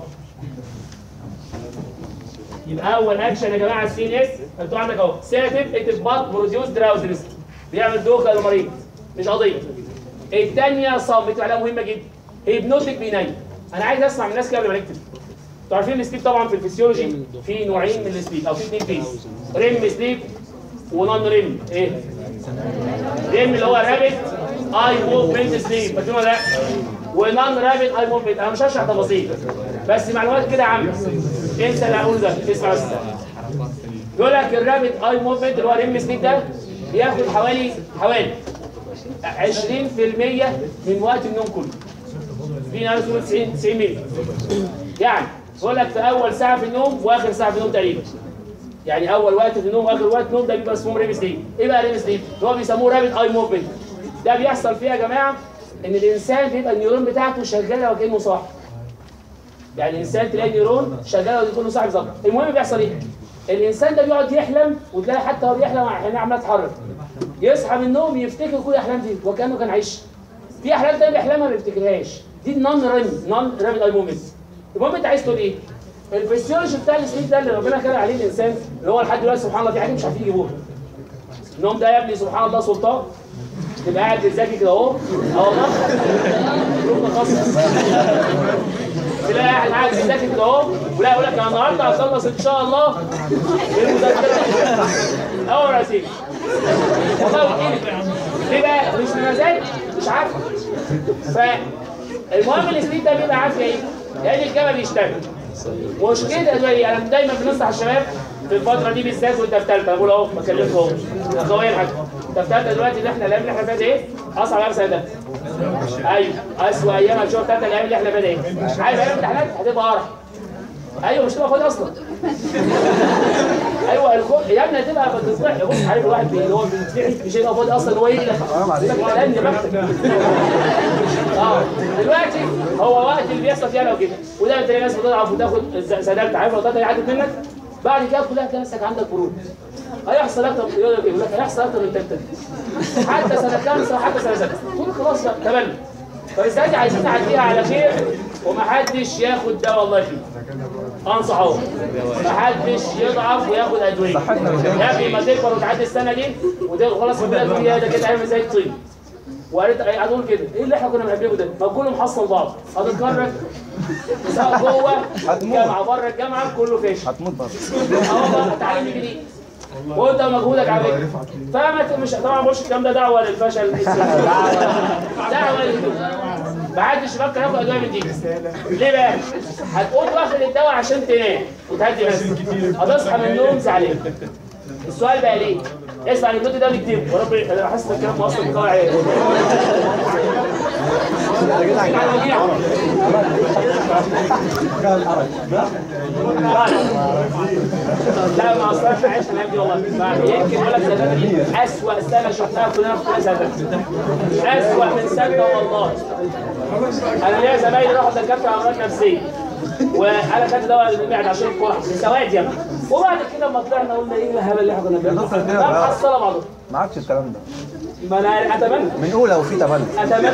يبقى اول اكشن يا جماعه السي ان اس انتوا عندك اهو سيداتيف اكتب بط بروديوس دراوزنس بيعمل دوخه للمريض مش قضيه الثانيه صام بتبقى عليها مهمه جدا هيبنوتيك بينيم انا عايز اسمع من الناس كده قبل ما نكتب انتوا عارفين السليب طبعا في الفسيولوجي في نوعين من السليب او في اثنين فيز ريم سليب ونون ريم ايه ريم اللي هو رابت اي موفمنت سليب فاكرين ولا لا ونون رابت اي موفمنت انا مش هشرح تفاصيل بس معلومات كده عامه انسى اللي هقوله ده اسمع بس يقول لك الرابت اي موفمنت اللي هو ريم سليب ده بياخد حوالي حوالي 20% من وقت النوم كله في ناس تقول 90 90 مللي يعني بقول لك في اول ساعه في النوم واخر ساعه في النوم تقريبا يعني اول وقت في النوم واخر وقت نوم ده بيبقى اسمه ريم سليب ايه بقى ريم سليب اللي هو بيسموه رابid اي موفمنت ده بيحصل فيه يا جماعه ان الانسان بيبقى النيورون بتاعته شغاله وكانه صاحي يعني الانسان تلاقي النيورون شغاله وكانه صاحي بالظبط المهم بيحصل ايه الانسان ده بيقعد يحلم وتلاقي حتى هو بيحلم عينيه عماله تتحرك يصحى من النوم يفتكر كل الاحلام دي وكانه كان عايش في احلام تانية بيحلمها ما بيفتكرهاش دي النون ريم نون رابid اي موفمنت المهم انت عايز تقول ايه الفسيولوجي بتاع السليب ده اللي ربنا خلق عليه الانسان اللي هو لحد دلوقتي سبحان الله في حاجه مش عارفين يجيبوها النوم ده يا ابني سبحان الله سلطان تبقى قاعد بتذاكر كده اهو اه والله روح تخصص تلاقي قاعد قاعد بيذاكر كده اهو ولا يقول لك انا النهارده هخلص ان شاء الله المذاكره اول يا سيدي والله بتقلب ليه بقى؟ مش بمزاج مش عارف فالمهم السليب ده بيبقى عارف ايه؟ لان الجبل بيشتغل مشكلة دلوقتي انا دايما بنصح الشباب في الفترة دي بالذات وانت في ثالثة بقول اهو بكلمكم اهو اخويا الحاج انت في ثالثة دلوقتي اللي احنا الايام اللي احنا فيها دي ايه؟ اصعب ايام سنة تالتة ايوه اسوء ايام هتشوف ثالثة الايام اللي احنا فيها دي ايه؟ عارف ايام الامتحانات هتبقى قرف ايوه مش تبقى فاضي اصلا ايوه الخو... يا ابني هتبقى بتطلع بص عارف الواحد بي- اللي هو بيتفعل مش هيبقى فاضي اصلا هو يجي لك لان بختك اه دلوقتي هو وقت اللي بيحصل فيها لو كده وده تلاقي ناس بتضعف وتاخد سدلت عارف لو ده عدت منك بعد كده كلها تلاقي نفسك عندك برود هيحصل اكتر يقول لك يقول لك هيحصل اكتر من تالتة حتى سنه خمسه وحتى سنه سته تقول خلاص بقى تبنى فلذلك عايزين نعديها على خير ومحدش ياخد ده والله فيه انصح اهو محدش يضعف وياخد ادويه يا ابني ما تكبر وتعدي السنه دي وتقول خلاص ربنا تقول يا ده كده عامل زي الطين وقالت هتقول كده ايه اللي احنا كنا بنحبه ده؟ ما كله محصل بعض هتتخرج سواء جوه الجامعه بره الجامعه كله فاشل هتموت برضه اه والله اتعلم جديد وانت مجهودك على فكره فما ت- مش طبعا مش الكلام ده دعوه للفشل دعوه لل- ما حدش يفكر ياخد ادويه من دي ليه بقى؟ هتقوم واخد الدواء عشان تنام وتهدي بس هتصحى من النوم زعلان السؤال بقى ليه؟ اسمع النوت ده بيكتب ورب انا حاسس ان الكلام اصلا بيطلع عيال لا ما اصلاش عايش الايام دي والله ما- يمكن يقول لك سنه دي اسوء سنه شفناها كلنا في سنه اسوء من سنه والله انا ليا زمايلي راحوا دكاتره امراض نفسيه وانا خدت دواء المعده عشان القرح سواد يا ابني وبعد كده لما طلعنا قلنا ايه الهبل اللي احنا كنا بنعمله دكتور كده ده بقى. محصله بعضها ما عادش الكلام ده ما انا اتمنى من اولى وفي تبني اتمنى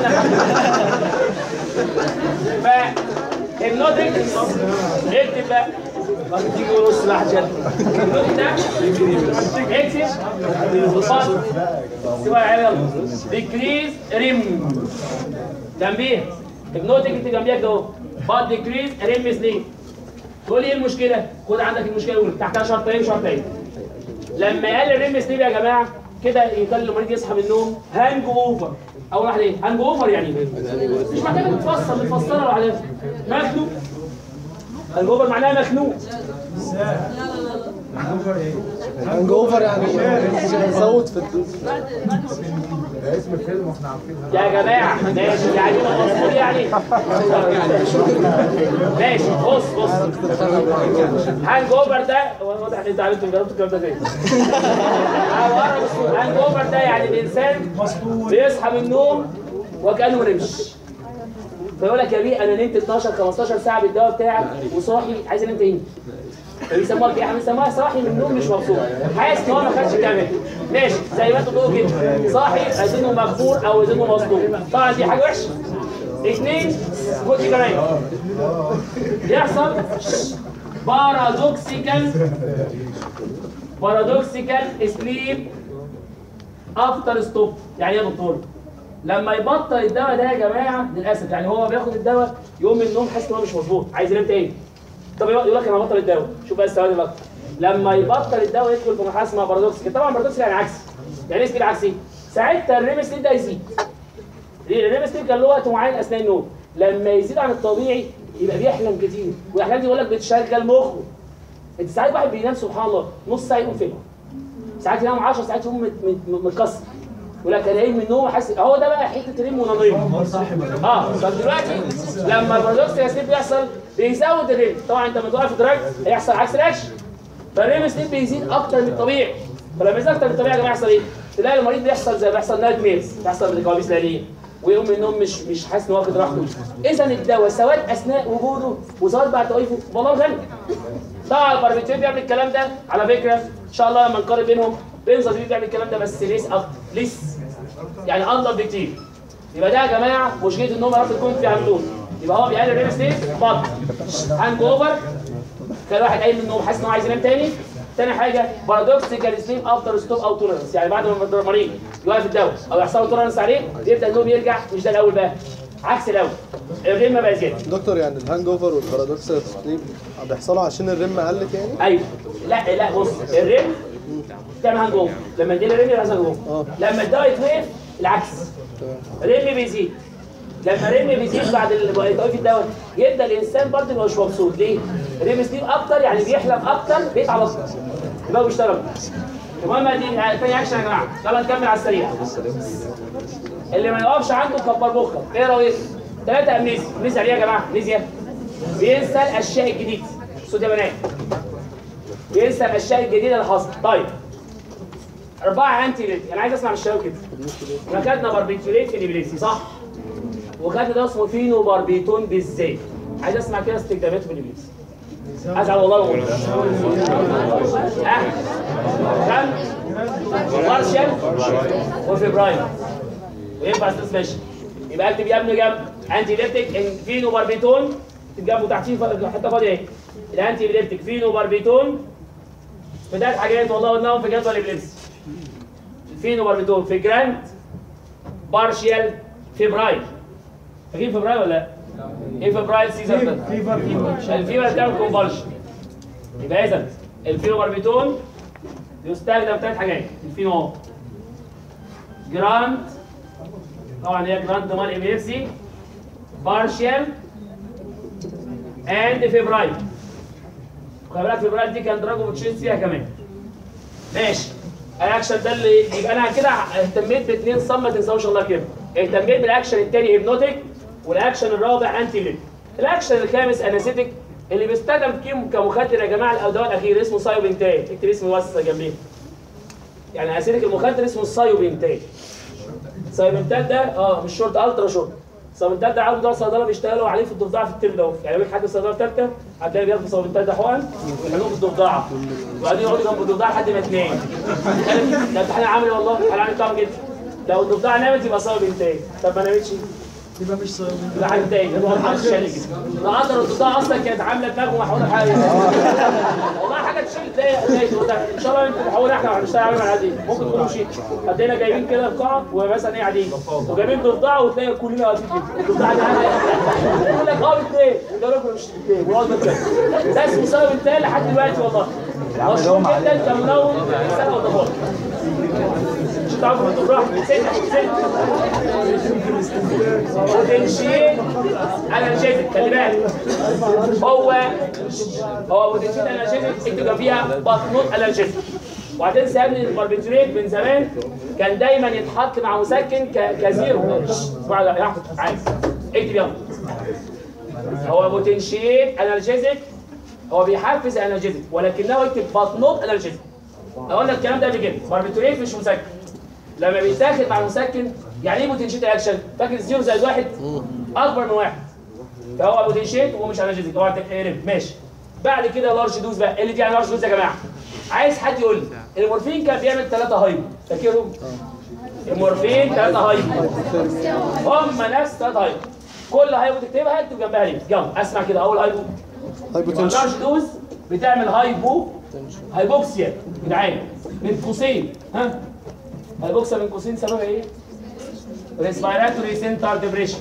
ف النوتك اكتب بقى ما تيجي ونص لحجة النوتك ده اكتب بالفضل سيبها يا يلا ديكريز ريم جنبيها النوتك انت جنبيها كده اهو باد ديكريز ريم سليب تقول لي ايه المشكله؟ خد عندك المشكله الاولى تحتها شرطين شرطين لما يقلل الريم سليب يا جماعه كده يخلي المريض يصحى من النوم هانج اوفر اول واحده ايه؟ هانج اوفر يعني إيه؟ مش محتاجه تتفصل متفصله لوحدها مخنوق هانج اوفر معناها مخنوق هانج اوفر يعني زود في الدوز يا جماعه ماشي يعني ما مظبوط يعني ماشي بص بص هانج اوفر ده هو واضح ان انت عرفت جربت الكلام ده فين هانج اوفر ده يعني الانسان بيصحى من النوم وكانه ما نمش فيقول لك يا بيه انا نمت 12 15 ساعه بالدواء بتاعك وصاحي عايز انام تاني بيسموها ايه؟ بيسموها صاحي من النوم مش مبسوط حاسس ان هو ما خدش كامل ماشي زي ما انتوا بتقولوا كده صاحي اذنه مغفور او اذنه مظلوم طبعا دي حاجه وحشه اثنين خد دي كمان يحصل بارادوكسيكال بارادوكسيكال سليب افتر ستوب يعني ايه يا دكتور؟ لما يبطل الدواء ده يا جماعه للاسف يعني هو بياخد الدواء يقوم من النوم حاسس ان هو مش مظبوط عايز ينام تاني طب يقول لك انا هبطل الدواء شوف بقى السواد الاكتر لما يبطل الدواء يدخل في مرحله اسمها بارادوكس طبعا بارادوكس يعني عكسي يعني ايه سليب عكسي؟ ساعتها الريم سليب ده يزيد ليه؟ الريم سليب كان له وقت معين اثناء النوم لما يزيد عن الطبيعي يبقى بيحلم كتير والاحلام دي يقول لك بتشغل مخه انت ساعات واحد بينام سبحان الله نص ساعه يقوم فين ساعات ينام 10 ساعات يقوم مت- مت- متكسر يقول لك انا قايم من النوم حاسس هو ده بقى حته ريم ونظيم اه فدلوقتي لما البارادوكس يا سليب بيحصل بيزود الريم طبعا انت لما تقع في دراج هيحصل عكس الاكشن فالريم سليب بيزيد اكتر من الطبيعي فلما يزيد اكتر من الطبيعي يا جماعه يحصل ايه؟ تلاقي المريض بيحصل زي بيحصل نايت ميرز بيحصل كوابيس ليليه ويقوم من النوم مش مش حاسس ان هو واخد راحته اذا الدواء سواء اثناء وجوده وسواء بعد توقيفه والله غني طبعا الباربيتين بيعمل الكلام ده على فكره ان شاء الله لما نقارن بينهم بنزا بيعمل الكلام ده بس ليس اكتر ليس يعني انضف بكتير يبقى ده يا جماعه مشكله النوم يا رب تكون في عندهم يبقى هو بيقلل الريم ستيت بط هانج اوفر كان واحد قايم من النوم حاسس ان هو عايز ينام تاني تاني حاجه بارادوكسيكال سليب افتر ستوب او تولرنس يعني بعد ما المريض يوقف الدواء او يحصل له تولرنس عليه يبدا النوم يرجع مش ده الاول بقى عكس الاول الريم بقى زياده دكتور يعني الهانج اوفر والبارادوكس سليب بيحصلوا عشان الرم قلت يعني ايوه لا لا بص الريم تعمل هانج اوفر لما ادينا ريمي بيحصل هانج اوفر لما الدواء يتوقف العكس ريمي بيزيد لما ريمي بيزيد بعد توقيف الدواء يبدا الانسان برضه مش مبسوط ليه؟ ريمي بيزيد اكتر يعني بيحلم اكتر بيتعب اكتر يبقى هو بيشتغل المهم دي تاني اكشن يا جماعه يلا نكمل على السريع اللي ما يقفش عنده كبر مخك ايه رايك؟ ثلاثة امنيزيا امنيزيا عليه يا جماعه امنيزيا بينسى الاشياء الجديده صوت يا بنات بينسى الاشياء الجديده اللي حصلت طيب أربعة أنتي ليت أنا عايز أسمع من الشباب كده احنا خدنا باربيتوليت في الإبليسي صح؟ وخدنا ده اسمه فينو باربيتون بالذات عايز أسمع كده استخداماته في الإبليسي أزعل والله لو قلت ها؟ كم؟ مارشال وفبراير وينفع استاذ ماشي يبقى اكتب يا ابني جنب انتي ليبتيك فينو باربيتون اكتب جنبه تحتيه ف- حته فاضيه اهي الانتي ليبتيك فينو باربيتون في ثلاث حاجات والله قلناهم في جدول الابليبسي الفينو باربيتون في جراند بارشيال فيبرايل فاكرين فبراير ولا لا؟ ايه فبراير سيزر ده؟ فيفر فيفر الفيبر بتعمل كونفالشن يبقى اذا الفينو باربيتون يستخدم ثلاث حاجات الفينو اهو جراند طبعا هي جراند مال ابيليبسي بارشال اند فيبرايل خلي بالك فيبرايل دي كان دراجو بتشيز فيها كمان ماشي الاكشن ده اللي يبقى انا كده اهتميت باثنين صم ما تنساوش الله كده اهتميت بالاكشن الثاني هيبنوتيك والاكشن الرابع انتي ليت الاكشن الخامس انستيك اللي بيستخدم كيم كمخدر يا جماعه الادويه الاخير اسمه سايوبنتال اكتب اسم واسطه جنبيه يعني اسيتيك المخدر اسمه السايوبنتال سايبنتال ده اه مش شورت الترا شورت سايبنتال ده عارف بتوع الصيدله بيشتغلوا عليه في الضفدعه في الترم ده يعني لو حد في الصيدله الثالثه هتلاقي بياخدوا سايبنتال ده حقن ويحلوه في الضفدعه وبعدين يقعدوا جنب الضفدعه لحد ما تنام ده امتحان عملي والله امتحان عملي بتاعهم جدا لو الضفدعه نامت يبقى سايبنتال طب ما نامتش يبقى مش صايم يبقى حاجه تاني يبقى ما حدش شارك ده قدر الضفدعه اصلا كانت عامله دماغه محوله حاجه والله حاجه تشيل تلاقي تلاقي ان شاء الله انت تحول احنا هنشتغل عليهم عادي ممكن تكونوا مشيت هتلاقينا جايبين كده القاعه ومثلا ايه قاعدين وجايبين ضفدعه وتلاقي كلنا قاعدين كده الضفدعه دي عامله ايه؟ يقول لك اه اثنين يقول لك مش اثنين ونقعد نتكلم ده اسمه سبب التالي لحد دلوقتي والله مشهور جدا كمنون سنه وضفاء مش تعرفوا انتوا براحتكم ستة ستة بوتنشيل انرجيتك خلي بالك هو هو بوتنشيل انرجيتك اكتب فيها بطنوت انرجيتك وهتنسى يا ابني الباربيتريت من زمان كان دايما يتحط مع مسكن ك- كزيرو اسمع يا احمد عايز اكتب يلا هو بوتنشيل انرجيتك هو بيحفز انرجيتك ولكنه يكتب بطنوت انرجيتك اقول لك الكلام ده قبل كده باربيتوريت مش مسكن لما بيتاخد مع المسكن يعني ايه بوتنشيت اكشن فاكر زيرو زائد واحد اكبر من واحد فهو بوتنشيت ومش انرجيتك اوعى تقرب ماشي بعد كده لارج دوز بقى ايه اللي دي يعني لارج دوز يا جماعه عايز حد يقول لي المورفين كان بيعمل ثلاثة هايبو فاكرهم المورفين ثلاثة هايبو هم نفس ثلاثة هايبو كل هايبو تكتبها اكتب جنبها ليه يلا اسمع كده اول هايبو هايبوتنشن لارج دوز بتعمل هايبو هايبوكسيا جدعان من قوسين ها هايبوكسيا من قوسين سببها ايه؟ ريسبيراتوري سنتر ديبريشن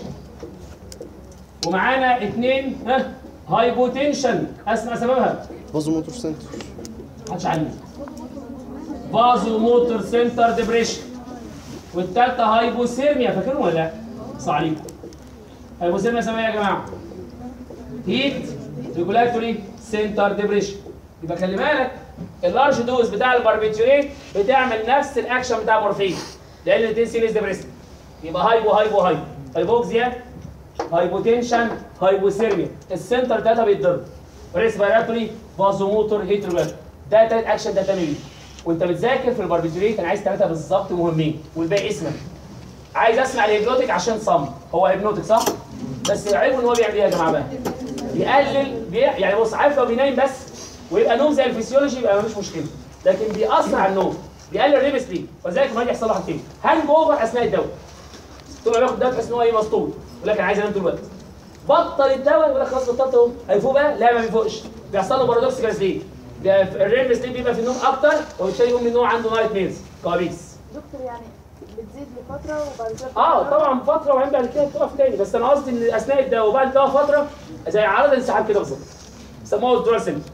ومعانا اثنين ها هايبوتنشن اسمع سببها بازو موتور سنتر محدش عني فازو موتور سنتر ديبريشن والثالثه هايبوثيرميا فاكرهم ولا لا؟ صح عليكم هايبوثيرميا سببها ايه يا جماعه؟ هيت ريجولاتوري سنتر ديبريشن يبقى خلي بالك اللارج دوز بتاع الباربيتوريت بتعمل نفس الاكشن بتاع مورفين لان الاثنين سيريز ديبريشن يبقى هايبو هايبو هايبو هايبوكسيا هايبوتنشن هايبوثيرميا السنتر بتاعتها بيتضرب ريسبيراتوري فازوموتور هيتروجات ده تلات اكشن ده تاني وانت بتذاكر في الباربيتوريت انا عايز ثلاثه بالظبط مهمين والباقي اسمك عايز اسمع الهيبنوتيك عشان صم هو هيبنوتيك صح بس عيبه ان هو بيعمل ايه يا جماعه بقى بيقلل بي... يعني بص عارف لو بينام بس ويبقى نوم زي الفسيولوجي يبقى مفيش مشكله لكن بيأثر على النوم بيقلل ريم سليب فذلك ما يحصل له حاجتين هانج اوفر اثناء الدواء طول ما بياخد دواء تحس ان هو ايه مسطول يقول لك انا عايز انام طول الوقت بطل الدواء يقول لك خلاص بطلت اهو هيفوق بقى لا ما بيفوقش بيحصل له بارادوكسيكال سليب الريم سليب بيبقى في النوم اكتر وبالتالي يقوم من النوم عنده نايت ميلز كوابيس دكتور يعني بتزيد لفترة وبعد كده اه طبعا فتره وبعدين بعد كده بتقف تاني بس انا قصدي ان اثناء الدواء وبعد الدواء فتره زي عرض انسحاب كده بالظبط سموه الدورال سيل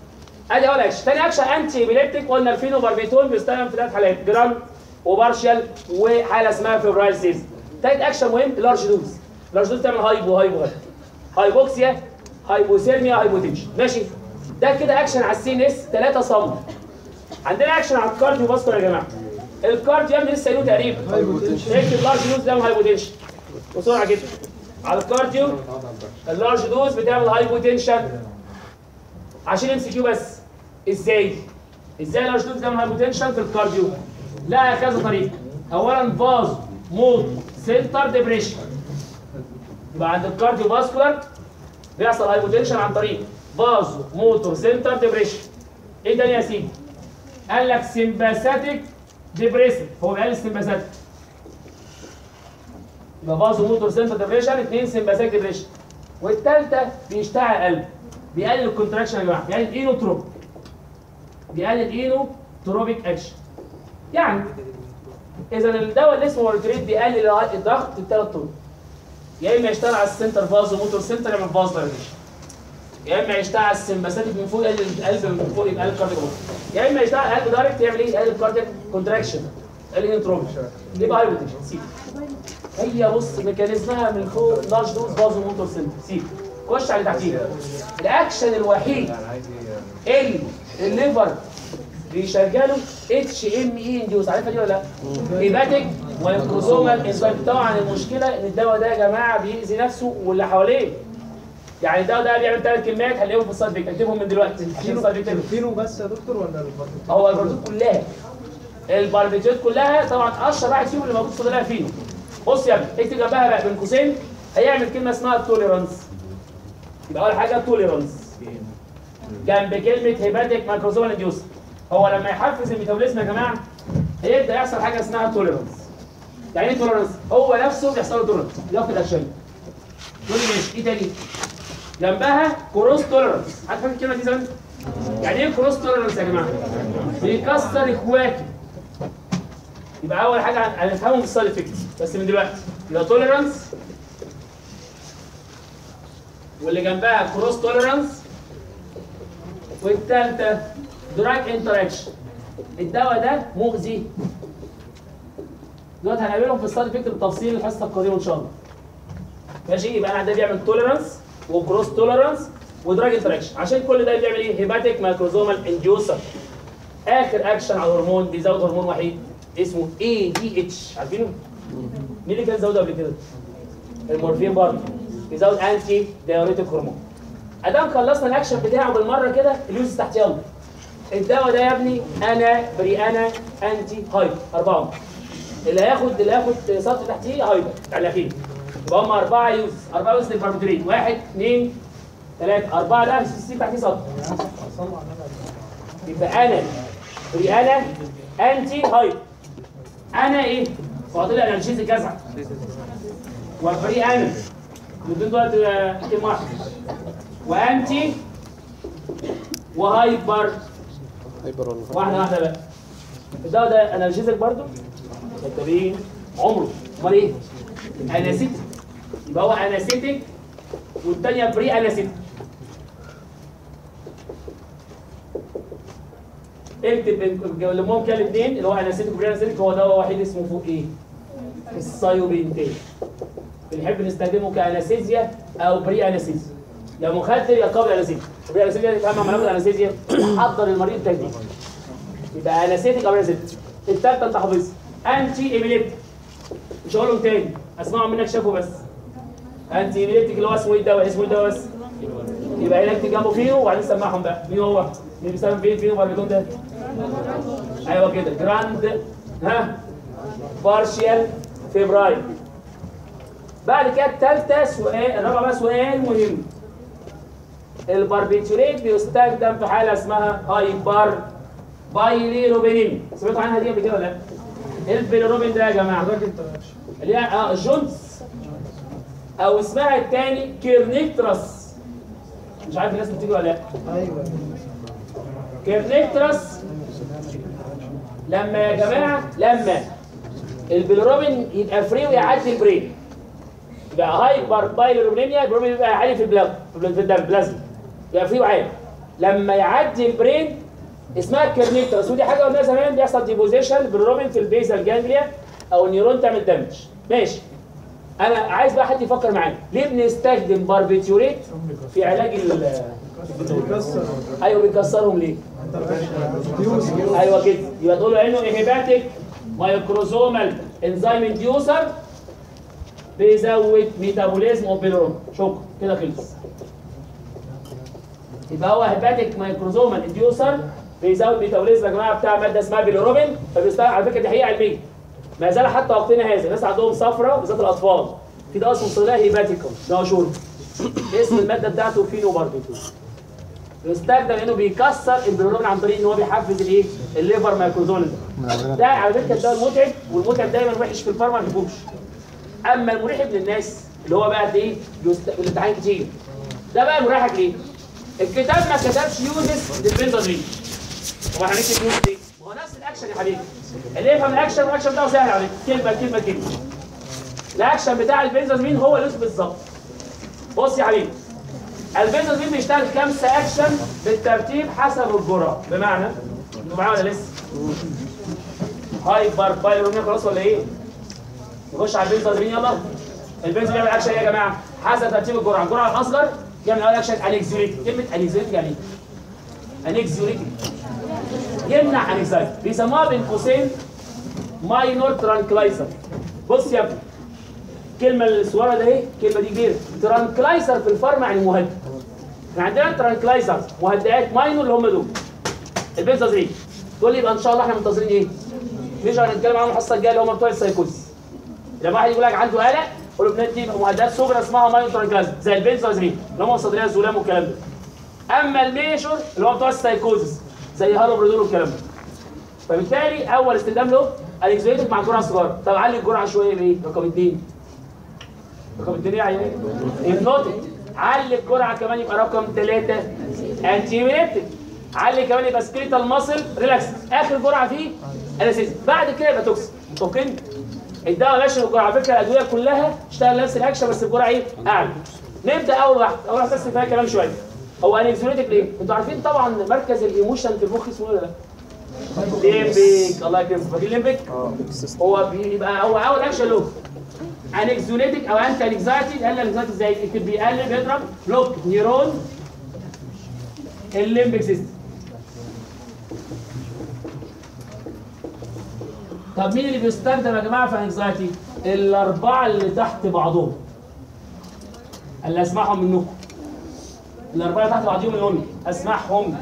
ادي اول اكشن ثاني اكشن انتي ايبيليبتيك قلنا الفينوباربيتول بيستخدم في ثلاث حالات جرام وبارشال وحاله اسمها فيبرايل سيز ثالث اكشن مهم لارج دوز لارج دوز تعمل هايبو هايبو هايبو هايبوكسيا هايبوثيرميا هايبوتنشن ماشي ده كده اكشن على السي ان اس 3 صم عندنا اكشن على الكارديو فاسكولار يا جماعه الكارديو يا ابني لسه قايله تقريبا اكتب لارج دوز بتعمل هايبوتنشن بسرعه كده على الكارديو اللارج دوز بتعمل هايبوتنشن عشان ام سي كيو بس ازاي؟ ازاي اللارج دوز بتعمل هايبوتنشن في الكارديو؟ لا كذا طريقه اولا فاز موت سنتر ديبريشن يبقى عند الكارديو فاسكولار بيحصل هايبوتنشن عن طريق فازو موتور سنتر ديبريشن ايه تاني يا سيدي؟ قال لك سمباثيك ديبريسيف هو قال السمباثيك يبقى فازو موتور سنتر ديبريشن اثنين سمباثيك ديبريشن والثالثه بيشتعل قلب بيقلل الكونتراكشن يا جماعه بيقلل اينوتروب بيقلل اينوتروبيك اكشن يعني اذا الدواء اللي اسمه مورتريت بيقلل الضغط بثلاث طرق يا اما يشتغل على السنتر فازو موتور سنتر يعمل فاز دايليشن يا اما يشتغل على السمباثيك من فوق يقلل القلب من فوق يبقى الكاردياك يا اما يشتغل على القلب دايركت يعمل ايه يقلل الكاردياك كونتراكشن يقلل الانتروبيك يبقى هايبوتنشن سيب هي بص ميكانيزمها من فوق لارج دوز فازو موتور سنتر سيب خش على اللي تحتيها الاكشن الوحيد اللي الليفر بيشغله اتش ام اي انديوس عارفها دي ولا لا؟ هيباتيك مايكروزومال انزايم طبعا المشكله ان الدواء ده يا جماعه بيأذي نفسه واللي حواليه يعني الدواء ده بيعمل ثلاث كميات هنلاقيهم في السايد بيك اكتبهم من دلوقتي عشان السايد بيك فينو بس يا دكتور ولا الباربيتول؟ هو الباربيتوت كلها الباربيتوت كلها طبعا اشهر واحد فيهم اللي موجود في صيدليه فينو بص يا ابني اكتب جنبها بقى بين قوسين هيعمل كلمه اسمها توليرانس يبقى اول حاجه توليرانس جنب كلمه هيباتيك مايكروزومال انديوس هو لما يحفز الميتابوليزم يا جماعه هيبدا يحصل حاجه اسمها توليرانس يعني ايه توليرانس هو نفسه بيحصل له توليرانس ياخد اكشن تقول لي ماشي ايه تاني جنبها كروس توليرانس عارف فاكر الكلمه دي زمان يعني ايه كروس توليرانس يا جماعه بيكسر اخواته يبقى اول حاجه هنفهمهم في السايد افكتس بس من دلوقتي يبقى توليرانس واللي جنبها كروس توليرانس والثالثه دراج انتراكشن الدواء ده مؤذي دلوقتي هنقابلهم في السايد افكت بالتفصيل الحصه القادمه ان شاء الله ماشي يبقى انا ده بيعمل توليرانس وكروس توليرانس ودراج انتراكشن عشان كل ده بيعمل ايه هيباتيك مايكروزومال انديوسر اخر اكشن على الهرمون بيزود هرمون وحيد اسمه اي دي اتش عارفينه مين اللي كان زوده قبل كده المورفين برضه بيزود انتي دايوريتيك هرمون ادام خلصنا الاكشن بتاعه بالمره كده اليوز تحت يلا الدواء ده يا ابني انا بري انا انتي هايب اربعه اللي هياخد اللي هياخد سطر تحتيه هايبر على الاخير يبقى هم اربعه يوز اربعه يوز للباربيتوريت واحد اثنين ثلاثه اربعه ده السي تحتيه سطر يبقى انا بري انا انتي هايب انا ايه؟ فاضل لي انالجيزي كذا وفري انا الاثنين دول كلمه واحده وانتي وهايبر هايبر ولا واحده واحده بقى الدواء ده انالجيزك برضو كدابين عمره امال ايه؟ اناسيتك يبقى هو اناسيتك والثانيه بري اناسيتك اكتب بين- لمهم كده الاثنين اللي هو اناسيتك وبري اناسيتك هو دواء وحيد اسمه فوق ايه؟ السايوبينتين بنحب نستخدمه كانستيزيا او بري انستيزيا يا مخدر يا قبل انستيزيا بري انستيزيا تفهم لما ناخد انستيزيا حضر المريض تجديد يبقى انستيك او انستيزيا الثالثه انت حافظها انتي ايبيليبتيك مش هقولهم تاني اسمعهم منك شافوا بس انتي ايبيليبتيك اللي هو اسمه ايه الدواء اسمه ايه الدواء بس يبقى هنا اكتب جنبه فينو وبعدين سمعهم بقى مين هو؟ مين بيستخدم فين فينو باربيتون ده؟ ايوه كده جراند ها بارشيال فيبرايل بعد كده الثالثه سؤال الرابعه بقى سؤال مهم الباربيتوريت بيستخدم في حاله اسمها هايبر بايليروبينيمي سمعتوا عنها دي قبل كده ولا لا؟ ايه البيليروبين ده يا جماعه؟ اللي هي اه جونز او اسمها الثاني كيرنيكترس مش عارف الناس بتيجي ولا لا؟ ايوه كيرنيكترس لما يا جماعه لما البيلروبين يبقى فري ويعدي البرين يبقى هايبر بايلروبينيميا البيلروبين بيبقى عالي في البلاد في الدم بلازما يبقى فري وعالي لما يعدي البرين اسمها كيرنيكترس ودي حاجه قلناها زمان بيحصل ديبوزيشن بالروبين في البيزال جانجليا او النيرون تعمل دامج ماشي انا عايز بقى حد يفكر معايا ليه بنستخدم باربيتيوريت في علاج ال ايوه بنكسرهم ليه؟ ايوه كده يبقى تقول له انه هيباتيك مايكروزومال انزيم انديوسر بيزود ميتابوليزم اوف بيلروم شكرا كده خلص يبقى هو هيباتيك مايكروزومال انديوسر بيزود ميتابوليزم يا جماعه بتاع ماده اسمها بيلروبين فبيستخدم على فكره دي حقيقه علميه ما زال حتى وقتنا هذا الناس عندهم صفرة بالذات الاطفال في ده اسمه صلاح هيباتيكوم ده مشهور اسم الماده بتاعته فينوباربيتول يستخدم انه بيكسر البيلروبين عن طريق ان هو بيحفز الايه؟ الليفر مايكروزوم ده ده على فكره ده المتعب والمتعب دايما وحش في الفارما ما بيحبوش اما المريح ابن الناس اللي هو بقى ايه بيست... الامتحان كتير ده بقى مريحك ليه؟ الكتاب ما كتبش يوزز للبنزودرين هو هنكتب يوز دي هو نفس الاكشن يا حبيبي اللي يفهم الاكشن الاكشن بتاعه سهل عليك كلمه كلمه كلمه الاكشن بتاع البنزودرين هو اللي بالظبط بص يا حبيبي البنزودرين بيشتغل خمسه اكشن بالترتيب حسب الجرعه بمعنى انتوا معايا ولا لسه؟ هايبر بايرونيا خلاص ولا ايه؟ نخش على البنزودرين يلا البنزودرين بيعمل اكشن ايه يا جماعه؟ حسب ترتيب الجرعه الجرعه الاصغر يعمل اول اكشن انكزيوليتي كلمه انكزيوليتي يعني ايه؟ انكزيوليتي يمنع انكزايتي بيسموها بين قوسين ماينور ترانكلايزر بص يا ابني الكلمه الصغيره ده ايه؟ الكلمه دي كبيره ترانكلايزر في الفارما يعني مهدئ احنا عندنا ترانكلايزر مهدئات ماينور اللي هم دول البنزازين تقول لي يبقى ان شاء الله احنا منتظرين ايه؟ مش هنتكلم عنهم الحصه الجايه اللي هم بتوع السايكوز لما واحد يقول لك عنده قلق قول له بندي مهدئات صغرى اسمها ماينور ترانكلايزر زي البنزازين اللي هم صدريه الزلام والكلام ده اما الميشور اللي هو بتوع السايكوزس زي هالوبريدول والكلام ده فبالتالي اول استخدام له الكزويتك مع جرعه صغيره طب علي الجرعه شويه بايه رقم اثنين رقم اثنين ايه يا عيال هيبنوتيك علي الجرعه كمان يبقى رقم ثلاثه انتي هيبنوتيك علي كمان يبقى سكريتال ماسل ريلاكس اخر جرعه فيه انستيزيا بعد كده يبقى توكسيك متفقين الدواء ماشي بالجرعه على فكره الادويه كلها تشتغل نفس الاكشن بس الجرعه ايه اعلى نبدا اول واحده اول واحده بس فيها كلام شويه هو انكزوليتك ليه؟ انتوا عارفين طبعا مركز الايموشن في المخ اسمه ايه ده؟ ليمبيك الله يكرمك فاكرين ليمبيك؟ هو بيبقى هو اول اكشن له انكزوليتك او انت انكزايتي قال انكزايتي ازاي؟ بيقلل بيضرب بلوك نيرون الليمبيك سيستم طب مين اللي بيستخدم يا جماعه في انكزايتي؟ الاربعه اللي تحت بعضهم اللي اسمعهم منكم الاربعه تحت بعضهم يقول اسمعهم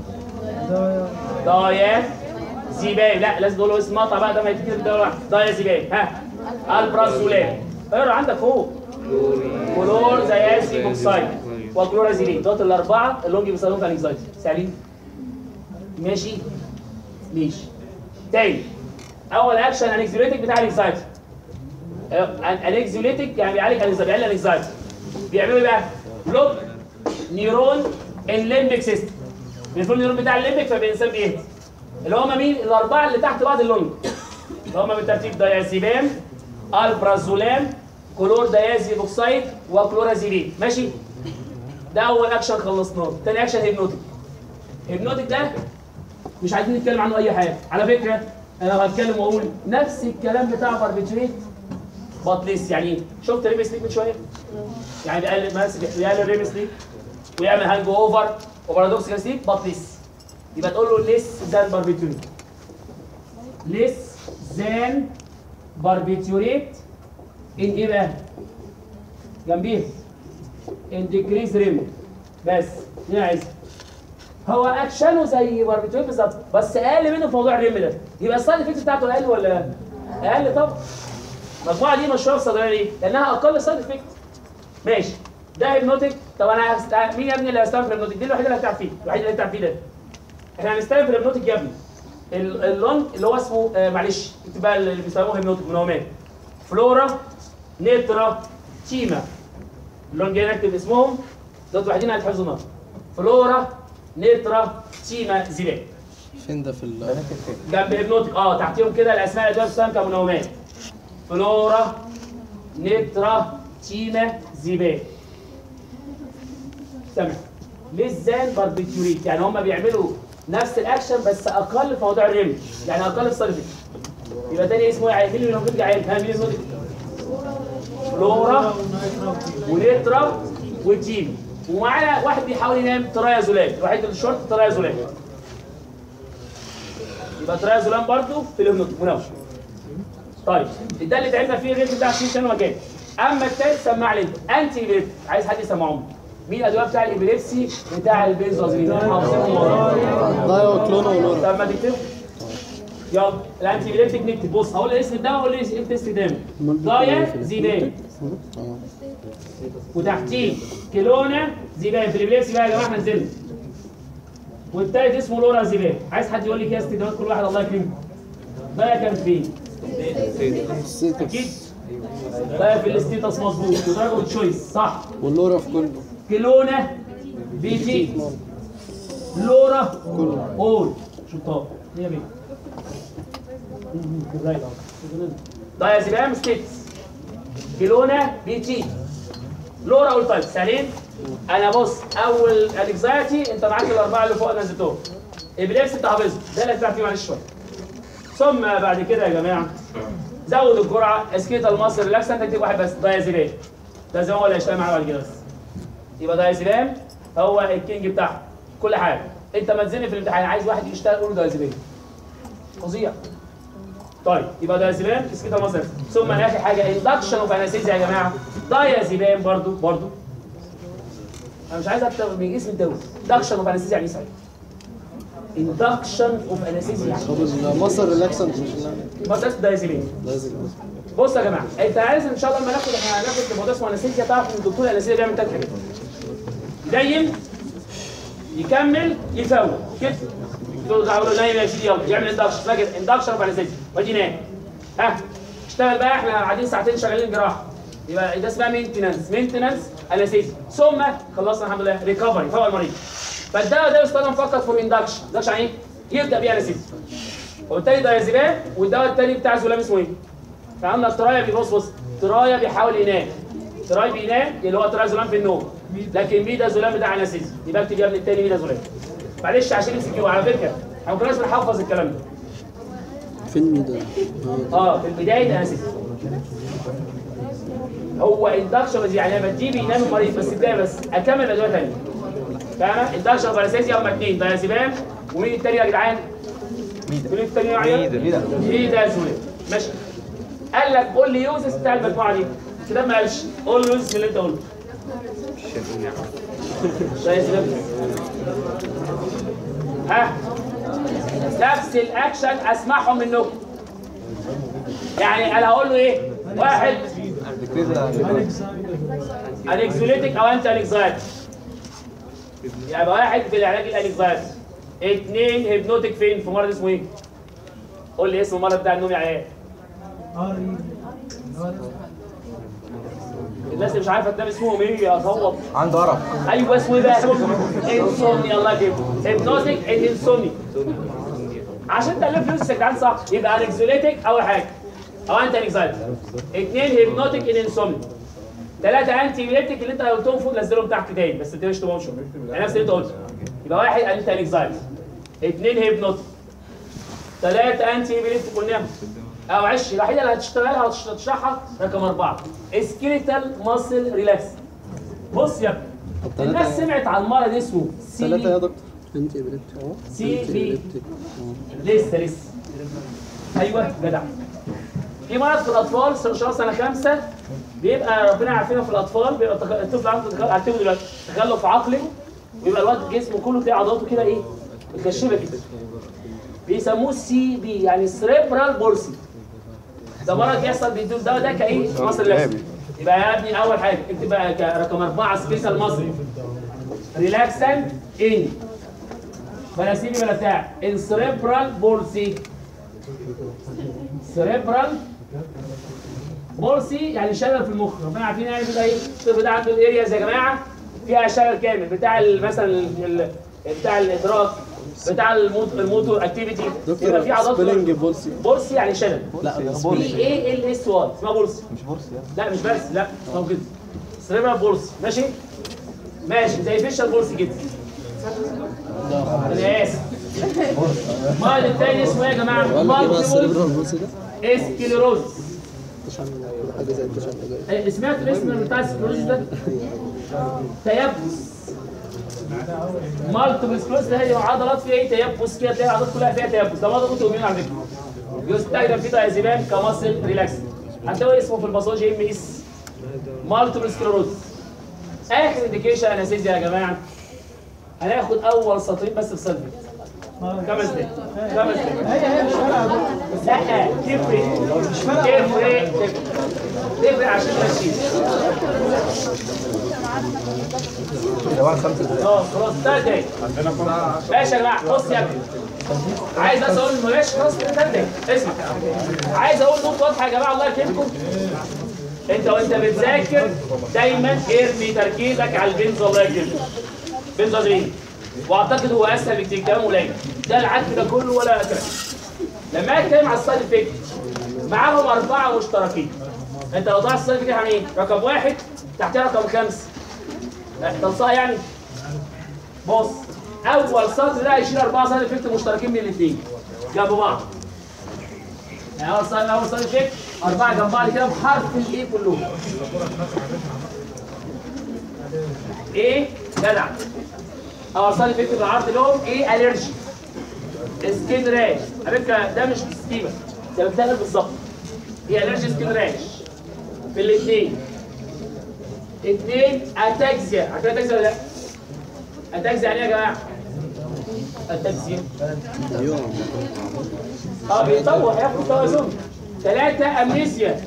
ضايا زباين لا لازم تقول له اسم مقطع بقى ده ما يتكتب ده واحد ضايا زباين ها البرازولام اقرا عندك فوق كلور زياسي بوكسايد وكلورازيلين دوت الاربعه اللي هم بيستخدموا في الانكزايتي سهلين ماشي ماشي تاني اول اكشن انكزيوليتك بتاع الانكزايتي انكزيوليتك يعني بيعالج الانكزايتي بيعالج الانكزايتي بيعملوا ايه بقى؟ بلوك نيرون الليمبيك سيستم بيقفل النيرون بتاع الليمبيك فبينسان بيهدي اللي هم مين؟ الاربعه اللي تحت بعض اللونج اللي هم بالترتيب دايازيبام البرازولام كلور دايازي بوكسايد وكلورازيبين ماشي؟ ده اول اكشن خلصناه تاني اكشن هيبنوتيك هيبنوتيك ده مش عايزين نتكلم عنه اي حاجه على فكره انا هتكلم واقول نفس الكلام بتاع باربيتريت بطليس يعني ايه؟ شفت ريمس ليك من شويه؟ يعني بيقلل ماسك بيقلل ريمس ليك ويعمل هانج اوفر وبارادوكسيكال سليب بطليس يبقى تقول له ليس ذان باربيتوريت ليس ذان باربيتوريت ان ايه بقى؟ جنبيه ان ديكريز ريم بس دي عايز هو اكشنه زي باربيتوريت بالظبط بس اقل منه في موضوع الريم ده يبقى السايد افكت بتاعته اقل ولا لا؟ اقل طبعا المجموعه دي مشهوره في الصيدليه ليه؟ لانها اقل سايد افكت ماشي ده هيبنوتيك طب انا هست... مين يا ابني اللي هيستخدم في الهيبنوتيك دي الوحيده اللي هتعب فيه الوحيده اللي هتعب فيه ده احنا هنستخدم في الهيبنوتيك يا ابني ال- اللونج اللي هو اسمه آه معلش اكتب بقى اللي بيسموه هيبنوتيك منومات فلورا نيترا تيما اللونج جاي نكتب اسمهم دول الوحيدين اللي هيتحفظوا النهارده فلورا نيترا تيما زيبان فين ده في ال جنب هيبنوتيك اه تحتيهم كده الاسماء اللي بتستخدم كمنومات فلورا نيترا تيما زيبان سمع ليس ذان باربيتيوريت يعني هم بيعملوا نفس الاكشن بس اقل في موضوع الريم يعني اقل في صرفه يبقى تاني اسمه ايه مين اللي المفروض عين ها مين المفروض فلورا ونيترا وتيم ومعانا واحد بيحاول ينام ترايازولام الوحيد اللي شورت ترايازولام يبقى ترايازولام برضه في الهنود مناوش طيب ده اللي تعبنا فيه الريت بتاع 20 سنه مكان اما التالت سمع لي انت انتي ابيليبسي عايز حد يسمعهم مين الادويه بتاع الابيليبسي بتاع البنزوازولين حافظينهم ورا دايو كلونا ولورا طب ما تكتبوا يلا الانتي ابيليبتيك نكتب بص هقول اسم الدواء وقول لي اسم استخدامه دايا زيبان وتحتيه كيلونا زيبان في الابيليبسي بقى يا جماعه احنا نزلنا والتالت اسمه لورا زيبان عايز حد يقول لي كده استخدامات كل واحد الله يكرمه ده كان فين؟ اكيد ده في الاستيتس مظبوط ودرجه تشويس صح واللورا في كله كيلونا بي تي لورا اول شطار مية مية دايازيبام ستيتس كيلونا بي تي لورا اول تايب سهلين انا بص اول انكزايتي انت معاك الاربعه اللي فوق نزلتهم ابليبس انت حافظهم ده اللي هتلعب فيه معلش شويه ثم بعد كده يا جماعه زود الجرعه اسكيتا المصر ريلاكسنت تكتب واحد بس دايازيبام ده زي ما هو اللي هيشتغل معانا بعد كده بس يبقى دايزيبام هو الكينج بتاعها كل حاجه انت ما تزني في الامتحان عايز واحد يشتغل قول له دايزيبام فظيع طيب يبقى دايزيبام اسكيتا مصر ثم اخر حاجه اندكشن اوف انستيزيا يا جماعه دايزيبام برضو برضو انا مش عايز اكتر من اسم الدواء اندكشن اوف انستيزيا يعني ايه صحيح اندكشن اوف انستيزيا يعني طب مصر ريلاكسنت مش لا بس ده دايزيبام لازم بص يا جماعه انت عايز ان شاء الله لما ناخد احنا هناخد موضوع اسمه انستيزيا تعرف ان الدكتور الانستيزيا بيعمل ثلاث حاجات ينيم يكمل يفوق كده تقول له له نايم يا سيدي يلا يعمل اندكشن اسمها كده اندكشن اوف انستيزيا وادي نام ها اشتغل بقى احنا قاعدين ساعتين شغالين جراحه يبقى ده اسمها مينتنانس مينتنانس انستيزيا ثم خلصنا الحمد لله ريكفري فوق المريض فالدواء ده يستخدم فقط فور اندكشن اندكشن يعني ايه؟ يبدا بيه انستيزيا وبالتالي دايزيبام والدواء الثاني بتاع زلام اسمه ايه؟ فعندنا ترايا بيبص بص ترايا بيحاول ينام تراي بينام اللي هو تراي زلام في النوم لكن بيدا زلام بتاع اناسيزي يبقى اكتب يا ابني التاني بيدا زلام معلش عشان امسك كيو على فكره احنا ما كناش بنحفظ الكلام ده فين ميدا اه في البدايه اناسيزي هو اندكشن يعني لما تجيب ينام المريض بس بدايه بس اكمل ادويه ثانيه فاهمه اندكشن واناسيزي هم اثنين دايازيبام ومين التاني يا جدعان؟ مين التاني يا عيال؟ ميدا. ميدا زلام ماشي قال لك قول لي يوزس بتاع المجموعه دي كده ما قالش قول له يوزس اللي انت قلته ده يا سلام ها نفس الاكشن اسمعهم منكم يعني انا هقول له ايه واحد انكزوليتك او انت انكزايتي يبقى واحد في العلاج الانكزايتي اثنين هيبنوتك فين في مرض اسمه ايه قول لي اسم المرض بتاع النوم يا عيال الناس اللي مش عارفه تنام اسمهم ايه اصوت عنده ارق ايوه اسمه ايه بقى؟ انسومني الله يكرمك هيبنوتيك انسومني عشان تالف فلوس يا جدعان صح يبقى انكزوليتك اول حاجه او انت انكزايتي اثنين هيبنوتيك ان انسومني ثلاثه انتي بيليتك اللي انت قلتهم فوق نزلهم تحت تاني بس ما تنساش تبقى يعني نفس اللي انت قلته يبقى واحد انت انكزايتي اثنين هيبنوتيك ثلاثه انتي بيليتك قلناهم او عش الوحيده اللي هتشتغلها وتشرحها رقم اربعه سكيليتال ماسل ريلاكس بص يا ابني الناس سمعت عن مرض اسمه ثلاثة يا سي دكتور انت ابريبتي سي بي لسه لسه ايوه جدع في مرض في الاطفال ان شاء الله سنه خمسه بيبقى ربنا يعافينا في الاطفال بيبقى تخ- الطفل عنده تخ- هكتبه دلوقتي تخلف عقلي ويبقى الواد جسمه كله تلاقي عضلاته كده ايه مكشفه كده بيسموه سي بي يعني سريبرال بولسي ده مرض يحصل بيدور ده ده كايه مصر ريلاكس يبقى يا ابني اول حاجه اكتب بقى ك- رقم اربعه سبيشال مصري ريلاكسنت ان بلا سيبي بلا بتاع السريبرال بولسي سريبرال بولسي يعني شلل في المخ ربنا عارفين يعني بيبقى ايه الطفل ده عنده الارياز يا جماعه فيها شلل كامل بتاع ال- مثلا ال- ال- بتاع الادراك بتاع الموت- الموتور اكتيفيتي يبقى في دكتور عضلات سبيلنج بولسي بولسي يعني شلل لا بي اي ال اس واي اسمها بولسي مش بورصه لا مش بس لا اسمها كده سريبرال بولسي ماشي ماشي زي فيشال بولسي كده انا اسف المرض الثاني اسمه ايه يا جماعه؟ مالتيبل اسكليروز حاجه زي التشنج سمعت الاسم بتاع السكليروز ده؟ تيبس مالتيبل سكليروز ده هي عضلات فيها ايه تيبس كده تلاقي العضلات كلها فيها تيبس ده مرض اوتوميون على فكره يستخدم في دايزيبام كماسل ريلاكس هتلاقوا اسمه في الباثولوجي ام اس مالتيبل سكليروز اخر انديكيشن انستيزيا يا جماعه هناخد اول سطرين بس في سلفيت خمس دقايق خمس دقايق هي هي مش فارقه لا تفرق تفرق تفرق تفرق عشان ماشيين لو انا خمسة دقايق اه خلاص ثلاث دقايق ماشي يا جماعه بص يا ابني عايز بس اقول ماشي خلاص ثلاث دقايق اسمع عايز اقول نقطه واضحه يا جماعه الله يكرمكم انت وانت بتذاكر دايما ارمي تركيزك على البنز الله يكرمك بنزودين واعتقد هو اسهل بكتير كلام قليل ده العك ده كله ولا كلام لما اتكلم على السايد افكت معاهم اربعه مشتركين انت لو ضاع السايد افكت يعني ايه؟ رقم واحد تحتها رقم خمسه تنصها يعني بص اول سطر ده هيشيل اربعه سايد افكت مشتركين من الاثنين جنب بعض يعني اول سايد اول سايد افكت اربعه جنب بعض كده بحرف الايه كلهم ايه جدع اول سايد افكت بالعرض لهم ايه الرجي سكين راش على فكره ده مش سكيبه ده بتلاقي بالظبط هي الرجي سكين راش في الاثنين اثنين اتاكسيا عارفين اتاكسيا ولا لا؟ اتاكسيا يعني ايه يا جماعه؟ اتاكسيا اه بيطوح ياخد توازن ثلاثة امنيسيا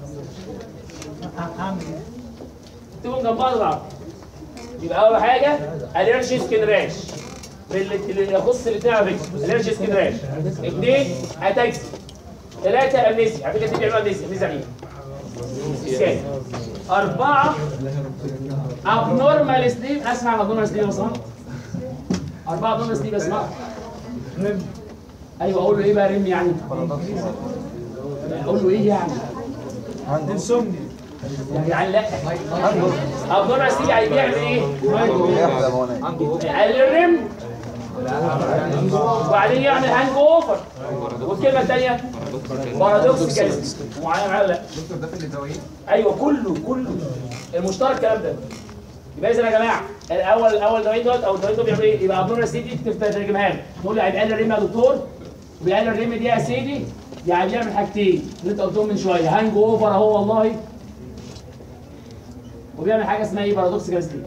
تكون جنب بعض بعض يبقى اول حاجه الرجي سكين راش اللي اللي يخص الاثنين على فكره الرجي سكين راش اثنين اتاكسيا ثلاثة امنيسيا على فكره دي بيعملوا امنيسيا امنيسيا يعني ايه؟ اسكان أربعة abnormal sleep أسمع abnormal sleep يا صاحبي أربعة abnormal sleep أسمع أيوه أقول له إيه بقى ريم يعني؟ أقول له إيه يعني؟ يعني يعني لا abnormal sleep يعني بيعمل إيه؟ يحلى وانا الريم وبعدين يعمل هانج اوفر والكلمه الثانيه بارادوكسيكال معايا معايا ولا لا؟ ايوه كله كله المشترك الكلام ده يبقى اذا يا جماعه الاول الاول دوايين دول او الدوايين دول بيعملوا ايه؟ يبقى ابنور سيدي ترجمها لي تقول لي هيبقى الريم يا دكتور بيقلل الريم دي يا سيدي يعني بيعمل حاجتين اللي انت قلتهم من شويه هانج اوفر اهو والله وبيعمل حاجه اسمها ايه بارادوكسيكال سليب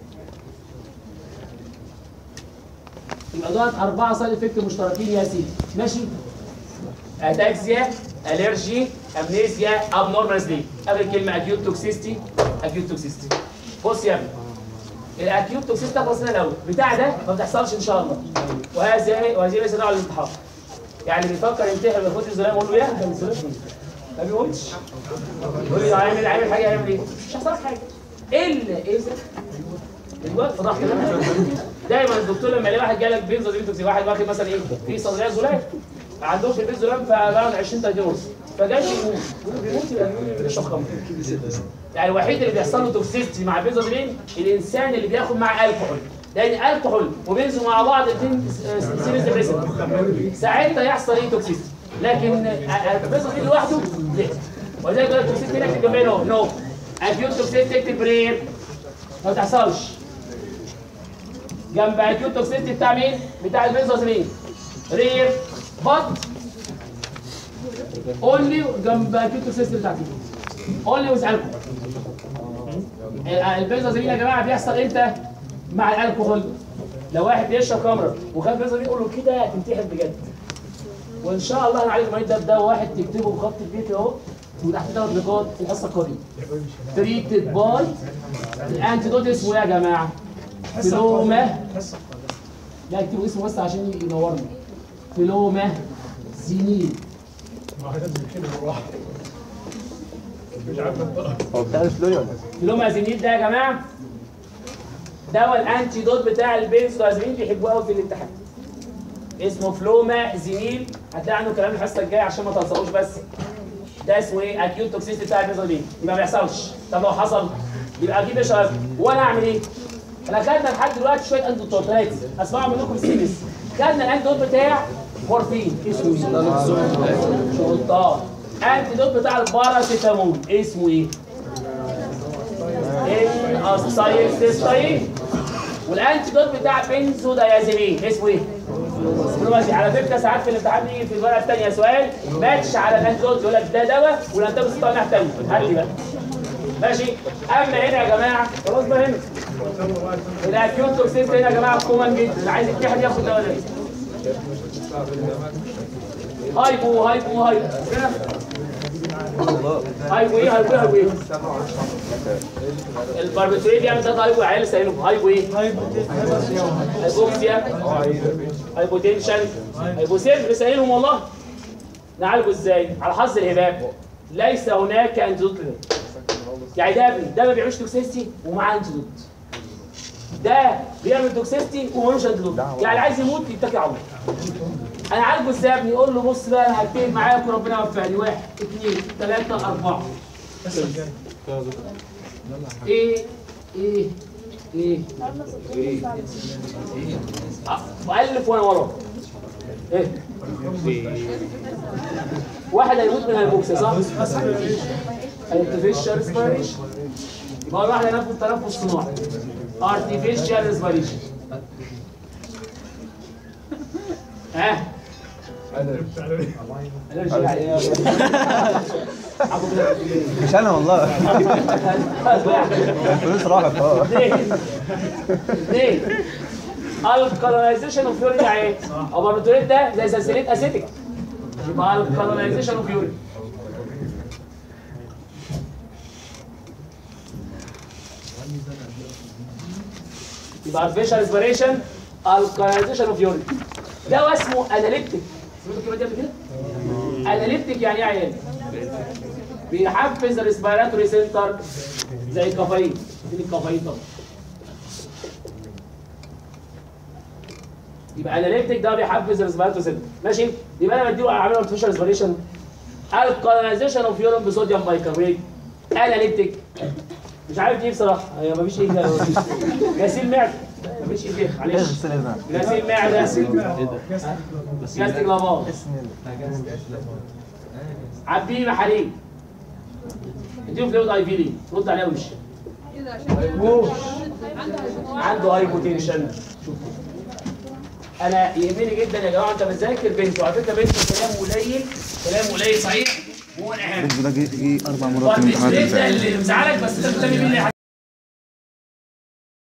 يبقى دول أربعة سايد افكت مشتركين يا سيدي ماشي اتاكسيا الرجي امنيسيا ابنورمال سليب قبل كلمه اكيوت توكسيستي اكيوت توكسيستي بص يا ابني الاكيوت توكسيستي تخلص لنا الاول بتاع ده ما بتحصلش ان شاء الله وهذه وهذه ليس دعوه للانتحار يعني بيفكر ينتحر وياخد الزلام يقول له يا ده الزلام ما بيقولش يقول لي عامل عامل حاجه يعمل ايه؟ مش هيحصل لك حاجه الا اذا الوقت فضحت لنا دايما الدكتور لما يلاقي واحد جالك بينزل دي واحد واخد مثلا ايه في صدريه زلال ما عندهمش البيت زلال فبعد 20 30 ونص فجاي يموت يقول بيموت يبقى بيشرب خمر يعني الوحيد اللي بيحصل له توكسيستي مع البنزودرين الانسان اللي بياخد معاه الكحول لان الكحول وبنزو مع بعض الاثنين سيريز ديبريسنت ساعتها يحصل ايه توكسيستي لكن البنزودرين لوحده لا ولذلك يقول لك توكسيستي هنا اكتب جنبها نو اكيوت توكسيستي اكتب رير ما بتحصلش جنب اكيوت توكسيستي بتاع مين؟ بتاع البنزودرين رير بط اونلي جنب اكيوت توكسيستي بتاعتي اونلي ويز الكحول البنزودرين يا جماعه بيحصل امتى؟ مع الكحول لو واحد بيشرب خمره وخد بنزودرين يقول له كده هتنتحر بجد وان شاء الله هنعالج المريض ده بدواء واحد تكتبه بخط البيت اهو وتحت ثلاث نقاط في الحصه القادمه تريتد باي الانتيدوت اسمه ايه يا جماعه؟ فلوما لا اكتبوا اسمه بس عشان ينورنا فلوما زينين هو بتاع الفلوري ولا فلوما زينين ده يا جماعه دواء الانتيدوت بتاع البنزودازمين بيحبوه قوي في الامتحان اسمه فلوما زينيل هتلاقي عنه كلام الحصه الجايه عشان ما تنساوش بس ده اسمه ايه اكيوت توكسيستي بتاع البنزودين يبقى ما بيحصلش طب لو حصل يبقى اجيب اشرب وانا اعمل ايه احنا خدنا لحد دلوقتي شويه انتيدوت ركز اسمعوا منكم سيريس خدنا الانتيدوت بتاع مورفين اسمه ايه؟ شرطان انتيدوت بتاع الباراسيتامول اسمه ايه؟ ان اسايكليستاين والانتيدوت بتاع بنزودايازيبين اسمه ايه؟ دلوقتي على فكره ساعات في الامتحان بيجي في الورقه الثانيه سؤال ماتش على الانتيدوت يقول لك ده دواء والانتيدوت بتاع ناحيه ثانيه هات لي بقى ماشي اما هنا يا جماعه خلاص بقى هنا الاكيوت توكسيس هنا يا جماعه كومن جدا اللي عايز يتحد ياخد دواء ده هايبو هايبو هايبو هنا هايبو ايه هايبو ايه هايبو ايه الباربيتوريت بيعمل ده هايبو عيال سالهم هايبو ايه هايبوكسيا هايبوتنشن هايبوسيل بيسالهم والله نعالجه ازاي على حظ الهباب ليس هناك انتيدوت له يعني ده ابني ده ما بيعملش توكسيستي ومعاه انتيدوت ده بيعمل توكسيستي ومالوش انتيدوت يعني عايز يموت يتكل على الله انا عالجه ازاي يا ابني قول له بص بقى انا هكتب معاك وربنا يوفقني واحد اثنين ثلاثه اربعه ايه ايه ايه آه، مؤلف وانا وراه ايه واحد هيموت من هيبوكسيا صح؟ artificial respiration يبقى أول واحد هينفذ تنفس صناعي artificial respiration ها allergy يعني إيه؟ عبوا كده. مش انا والله الفلوس راحت اه اثنين اثنين الكالونايزيشن اوف يورين يعني ايه؟ الباربيتوريت ده زي سلسلة اسيتيك يبقى الكالونايزيشن اوف يورين يبقى artificial respiration الكالونايزيشن اوف يورين ده اسمه اناليتيك سمعتوا الكلمه دي قبل كده؟ اناليتيك يعني ايه يا عيال؟ بيحفز الريسبيراتوري سنتر زي الكافيين دي الكافيين طبعا يبقى اناليتيك ده بيحفز الريسبيراتوري سنتر ماشي يبقى انا بديله اعمل ارتفيشال ريسبيريشن الكولونايزيشن اوف يورين بصوديوم بايكاربونات اناليتيك مش عارف ايه بصراحه هي مفيش ايه كده مفيش غسيل معده مفيش ايه كده معلش غسيل معده جاستيك لافاز عبيه محاليل اديله فلويد اي في دي رد عليها وش عنده هايبوتنشن شوف انا يهمني جدا يا جماعه انت بتذاكر بنت وعلى فكره بنت كلام قليل كلام قليل صحيح هو الاهم ده جه اربع مرات ومش ده اللي مزعلك بس انت بتعمل بيه